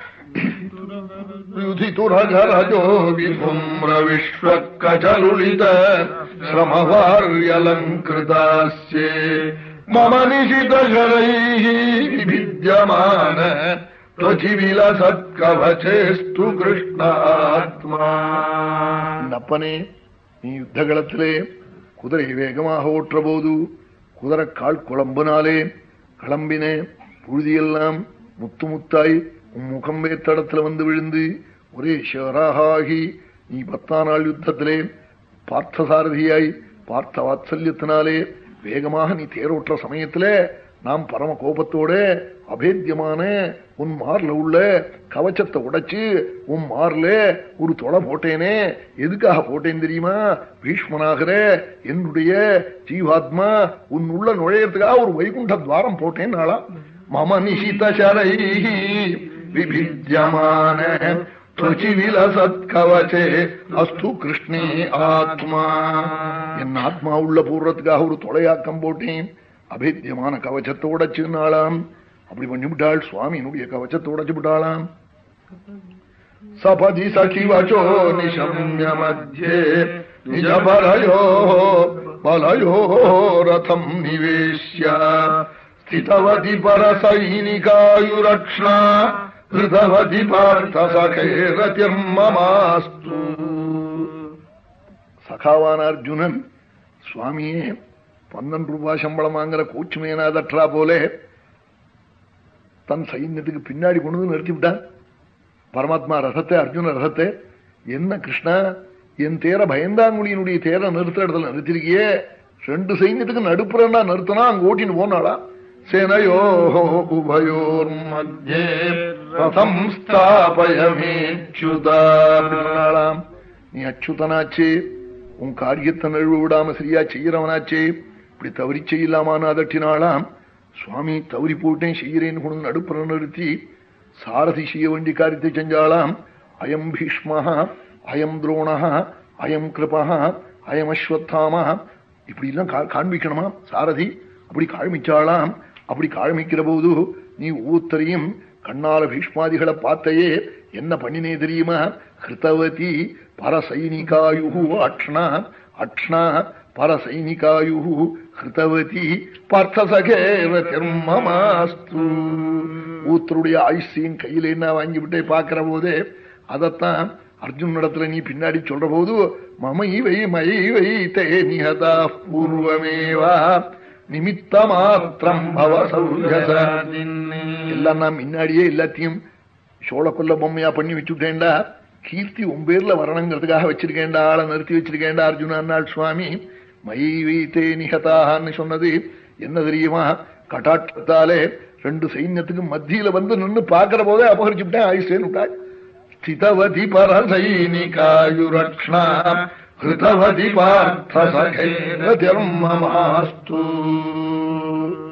युधितुरगरजो विपुम्रविश्वकचलुलित श्रमवार्यलङ्कृतास्ये मम निशितशरैः विभिद्यमान त्वचिविलसत्कवचेस्तु कृष्णात्मा
அப்பனே நீ யுத்த களத்திலே குதிரை வேகமாக ஓற்ற போது குதிரை கால் குழம்பினாலே கிளம்பின புழுதியெல்லாம் முத்து முத்தாய் உன் முகம் வேத்தடத்துல வந்து விழுந்து ஒரே ஷராகி நீ பத்தா நாள் யுத்தத்திலே பார்த்த சாரதியாய் பார்த்த வாத்சல்யத்தினாலே வேகமாக நீ தேரோற்ற சமயத்துல நாம் பரம கோபத்தோட அபேத்தியமான உன் மார்ல உள்ள கவச்சத்தை உடைச்சு உன் மார்ல ஒரு தொலை போட்டேனே எதுக்காக போட்டேன் தெரியுமா பீஷ்மனாகிற என்னுடைய ஜீவாத்மா உன் உள்ள நுழையறதுக்காக ஒரு வைகுண்ட துவாரம் போட்டேன் நாளா மம நிஷித சரை விபித்தியமான கவச்சே அஸ்து கிருஷ்ணே ஆத்மா என் ஆத்மா உள்ள பூர்வத்துக்காக ஒரு தொலையாக்கம் போட்டேன் அபேத்தியமான கவச்சத்தை உடைச்சு நாளாம் அப்படி பண்ணிவிட்டாள் சுவாமியினுடைய கவச்சத்தை உடைச்சு விட்டாளாம் சபதி சகிவச்சோ நிஷம்ய மத்தியே நிஜபரயோ பலயோ ரதம் நிவேஷ்ய ஸ்திதவதி பரசைனிகாயுரக்ஷ்ணா ஹிருதவதி பார்த்தசகேரதிர்மமாஸ்து சகாவான அர்ஜுனன் சுவாமியே பன்னெண்டு ரூபாய் சம்பளம் வாங்குற கோச்சு மேனாதற்றா போலே தன் சைன்யத்துக்கு பின்னாடி கொண்டு வந்து நிறுத்தி விட்டான் பரமாத்மா ரசத்தை அர்ஜுன ரசத்தை என்ன கிருஷ்ணா என் தேர பயந்தாங்குழியினுடைய தேர நிறுத்த இடத்துல நிறுத்திருக்கியே ரெண்டு சைன்யத்துக்கு நடுப்புறா நிறுத்தினா அங்க ஓட்டின்னு போனாளா சேனையோ உபயோர் மத்தியே ரதம் ஸ்தாபயமேச்சுதாம் நீ அச்சுதனாச்சே உன் காரியத்தை நழுவு விடாம சரியா செய்யறவனாச்சே இப்படி தவறி செய்யலாமான்னு அதட்டினாளாம் சுவாமி தவறி போட்டேன் செய்யறேன்னு கொண்டு நடுப்புற நிறுத்தி சாரதி செய்ய வேண்டிய காரியத்தை செஞ்சாலாம் அயம் பீஷ்மா அயம் துரோணா அயம் கிருபா அயம் அஸ்வத்தாமா இப்படி எல்லாம் காண்பிக்கணுமா சாரதி அப்படி காழ்மிச்சாளாம் அப்படி காழ்மிக்கிற போது நீ ஒவ்வொருத்தரையும் கண்ணால பீஷ்மாதிகளை பார்த்தையே என்ன பண்ணினே தெரியுமா ஹிருத்தவதி பரசைனிகாயு அக்ஷ்ணா அக்ஷ்ணா பரசைனிகாயு ஹிருத்தவதி பார்த்தசகேவ திருமமாஸ்து ஊத்தருடைய ஆயுஷின் கையில என்ன வாங்கிவிட்டே பார்க்கிற போதே அதத்தான் அர்ஜுனிடத்துல நீ பின்னாடி சொல்ற போது மமை வை மை வை தே நிகதா பூர்வமேவா நிமித்த மாத்திரம் எல்லாம் நான் முன்னாடியே எல்லாத்தையும் சோழ பொம்மையா பண்ணி வச்சுட்டேன்டா கீர்த்தி உம்பேர்ல வரணுங்கிறதுக்காக வச்சிருக்கேன்டா ஆளை நிறுத்தி வச்சிருக்கேன்டா அர்ஜுனாள் சுவாமி மை வைத்தே நிகதான்னு சொன்னது என்ன தெரியுமா கட்டாட்டத்தாலே ரெண்டு சைன்யத்துக்கு மத்தியில வந்து நின்று பாக்குற போதே அபகரிச்சுட்டேன் ஆயுஷேன்னு விட்டாள் ஸ்திதவதி பரசைனிகாயுரக்ஷ்ணா ஹிருதவதி பார்த்தசகேரதிர்மமாஸ்து